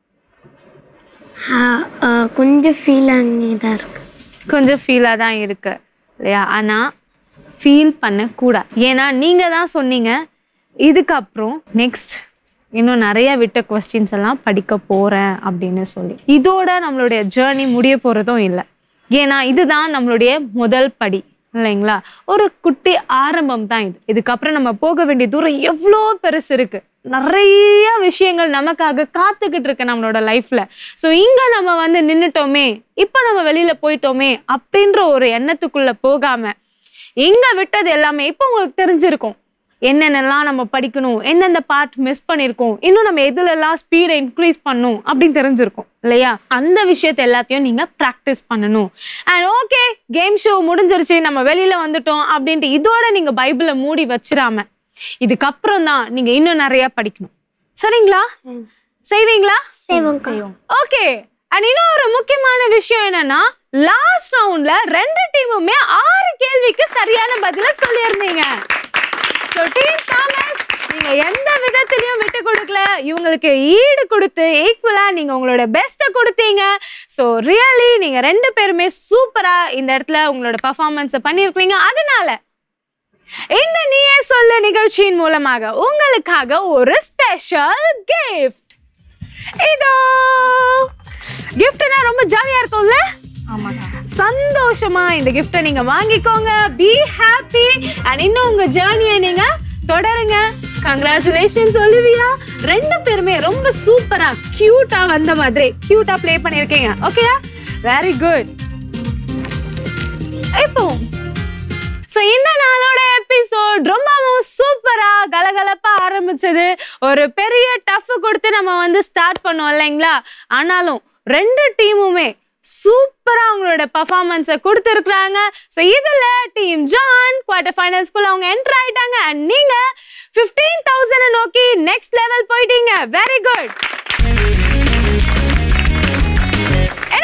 அஹ் அஹ் கொஞ்சம் ஃபீல் ஆகி தான் இருக்கு கொஞ்சம் ஃபீலாக தான் இருக்கு இல்லையா ஆனால் ஃபீல் பண்ணக்கூடாது ஏன்னா நீங்கள் தான் சொன்னீங்க இதுக்கப்புறம் நெக்ஸ்ட் இன்னும் நிறைய விட்ட கொஸ்டின்ஸ் எல்லாம் படிக்க போகிறேன் அப்படின்னு சொல்லி இதோட நம்மளுடைய ஜேர்னி முடிய போகிறதும் இல்லை ஏன்னா இதுதான் நம்மளுடைய முதல் படி இல்லைங்களா ஒரு குட்டி ஆரம்பம் தான் இது இதுக்கப்புறம் நம்ம போக வேண்டிய தூரம் எவ்வளோ பெருசு இருக்கு நிறைய விஷயங்கள் நமக்காக காத்துக்கிட்டு இருக்கு நம்மளோட லைஃப்ல ஸோ இங்க நம்ம வந்து நின்னுட்டோமே இப்போ நம்ம வெளியில போயிட்டோமே அப்படின்ற ஒரு எண்ணத்துக்குள்ள போகாம இங்க விட்டது எல்லாமே இப்போ உங்களுக்கு தெரிஞ்சிருக்கும் என்னென்னலாம் நம்ம படிக்கணும் எந்தெந்த பார்ட் மிஸ் பண்ணியிருக்கோம் இன்னும் நம்ம எதுலெல்லாம் ஸ்பீடை இன்க்ரீஸ் பண்ணும் அப்படின்னு தெரிஞ்சிருக்கும் இல்லையா அந்த விஷயத்தை எல்லாத்தையும் நீங்கள் ப்ராக்டிஸ் பண்ணணும் அண்ட் ஓகே கேம் ஷோ முடிஞ்சிருச்சு நம்ம வெளியில வந்துட்டோம் அப்படின்ட்டு இதோட நீங்கள் பைபிளை மூடி வச்சிராம இதுக்கப்புறம் தான் நீங்கள் இன்னும் நிறைய படிக்கணும் சரிங்களா செய்வீங்களா செய்வோம் ஓகே அண்ட் இன்னொரு முக்கியமான விஷயம் என்னன்னா லாஸ்ட் ரவுண்ட்ல ரெண்டு டீமுமே ஆறு கேள்விக்கு சரியான பதில சொல்லியிருந்தீங்க ஸோ டீம் தாமஸ் நீங்க எந்த விதத்திலையும் விட்டு கொடுக்கல இவங்களுக்கு ஈடு கொடுத்து ஈக்குவலா நீங்க உங்களோட பெஸ்ட்டை கொடுத்தீங்க ஸோ ரியலி நீங்க ரெண்டு பேருமே சூப்பரா இந்த இடத்துல உங்களோட பர்ஃபார்மன்ஸை பண்ணியிருக்கீங்க அதனால இந்த நீயே சொல்லு நிகழ்ச்சியின் மூலமாக உங்களுக்காக ஒரு ஸ்பெஷல் கிஃப்ட் இதோ கிஃப்ட்னா ரொம்ப ஜாலியா இருக்கும்ல சந்தோஷமா இந்த கிஃப்ட்டை நீங்க வாங்கிக்கோங்க பி ஹாப்பி அண்ட் இன்னும் உங்க ஜேர்னியை நீங்க தொடருங்க கங்க்ராச்சுலேஷன்ஸ் ஒலிவியா ரெண்டு பேருமே ரொம்ப சூப்பரா கியூட்டா வந்த மாதிரி கியூட்டா ப்ளே பண்ணிருக்கீங்க ஓகேயா வெரி குட் இப்போ ஸோ இந்த நாளோட எபிசோட் ரொம்பவும் சூப்பரா கலகலப்பா ஆரம்பிச்சது ஒரு பெரிய டஃப் கொடுத்து நம்ம வந்து ஸ்டார்ட் பண்ணோம் இல்லைங்களா ஆனாலும் ரெண்டு டீமுமே சூப்பரா அவங்களோட பர்ஃபார்மன்ஸை கொடுத்துருக்குறாங்க ஸோ இதுல டீம் ஜான் குவார்டர் ஃபைனல்ஸ்குள்ள அவங்க என்டர் ஆயிட்டாங்க அண்ட் நீங்க ஃபிஃப்டீன் தௌசண்ட் நோக்கி நெக்ஸ்ட் லெவல் போயிட்டீங்க வெரி குட்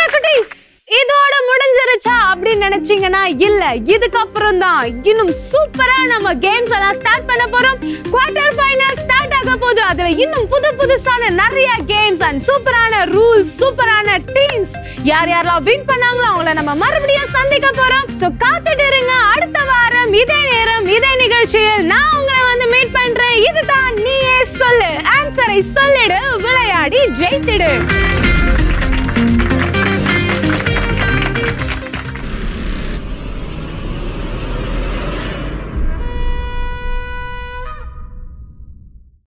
குட்டீஸ் இதோட முடிஞ்சிருச்சா அப்படின்னு நினைச்சீங்கன்னா இல்ல இதுக்கப்புறம் தான் இன்னும் சூப்பரா நம்ம கேம்ஸ் எல்லாம் ஸ்டார்ட் பண்ண போறோம் குவார்டர் ஃபைனல் ஸ்டார்ட் ஆக போகுது அதுல இன்னும் புது புதுசான நிறைய கேம்ஸ் அண்ட் சூப்பரான ரூல்ஸ் சூப்பரான டீம்ஸ் யார் யாரெல்லாம் வின் பண்ணாங்களோ அவங்கள நம்ம மறுபடியும் சந்திக்க போறோம் சோ காத்துட்டு இருங்க அடுத்த வாரம் இதே நேரம் இதே நிகழ்ச்சியில் நான் உங்களை வந்து மீட் பண்றேன் இதுதான் நீயே சொல்லு ஆன்சரை சொல்லிடு விளையாடி ஜெயிச்சிடு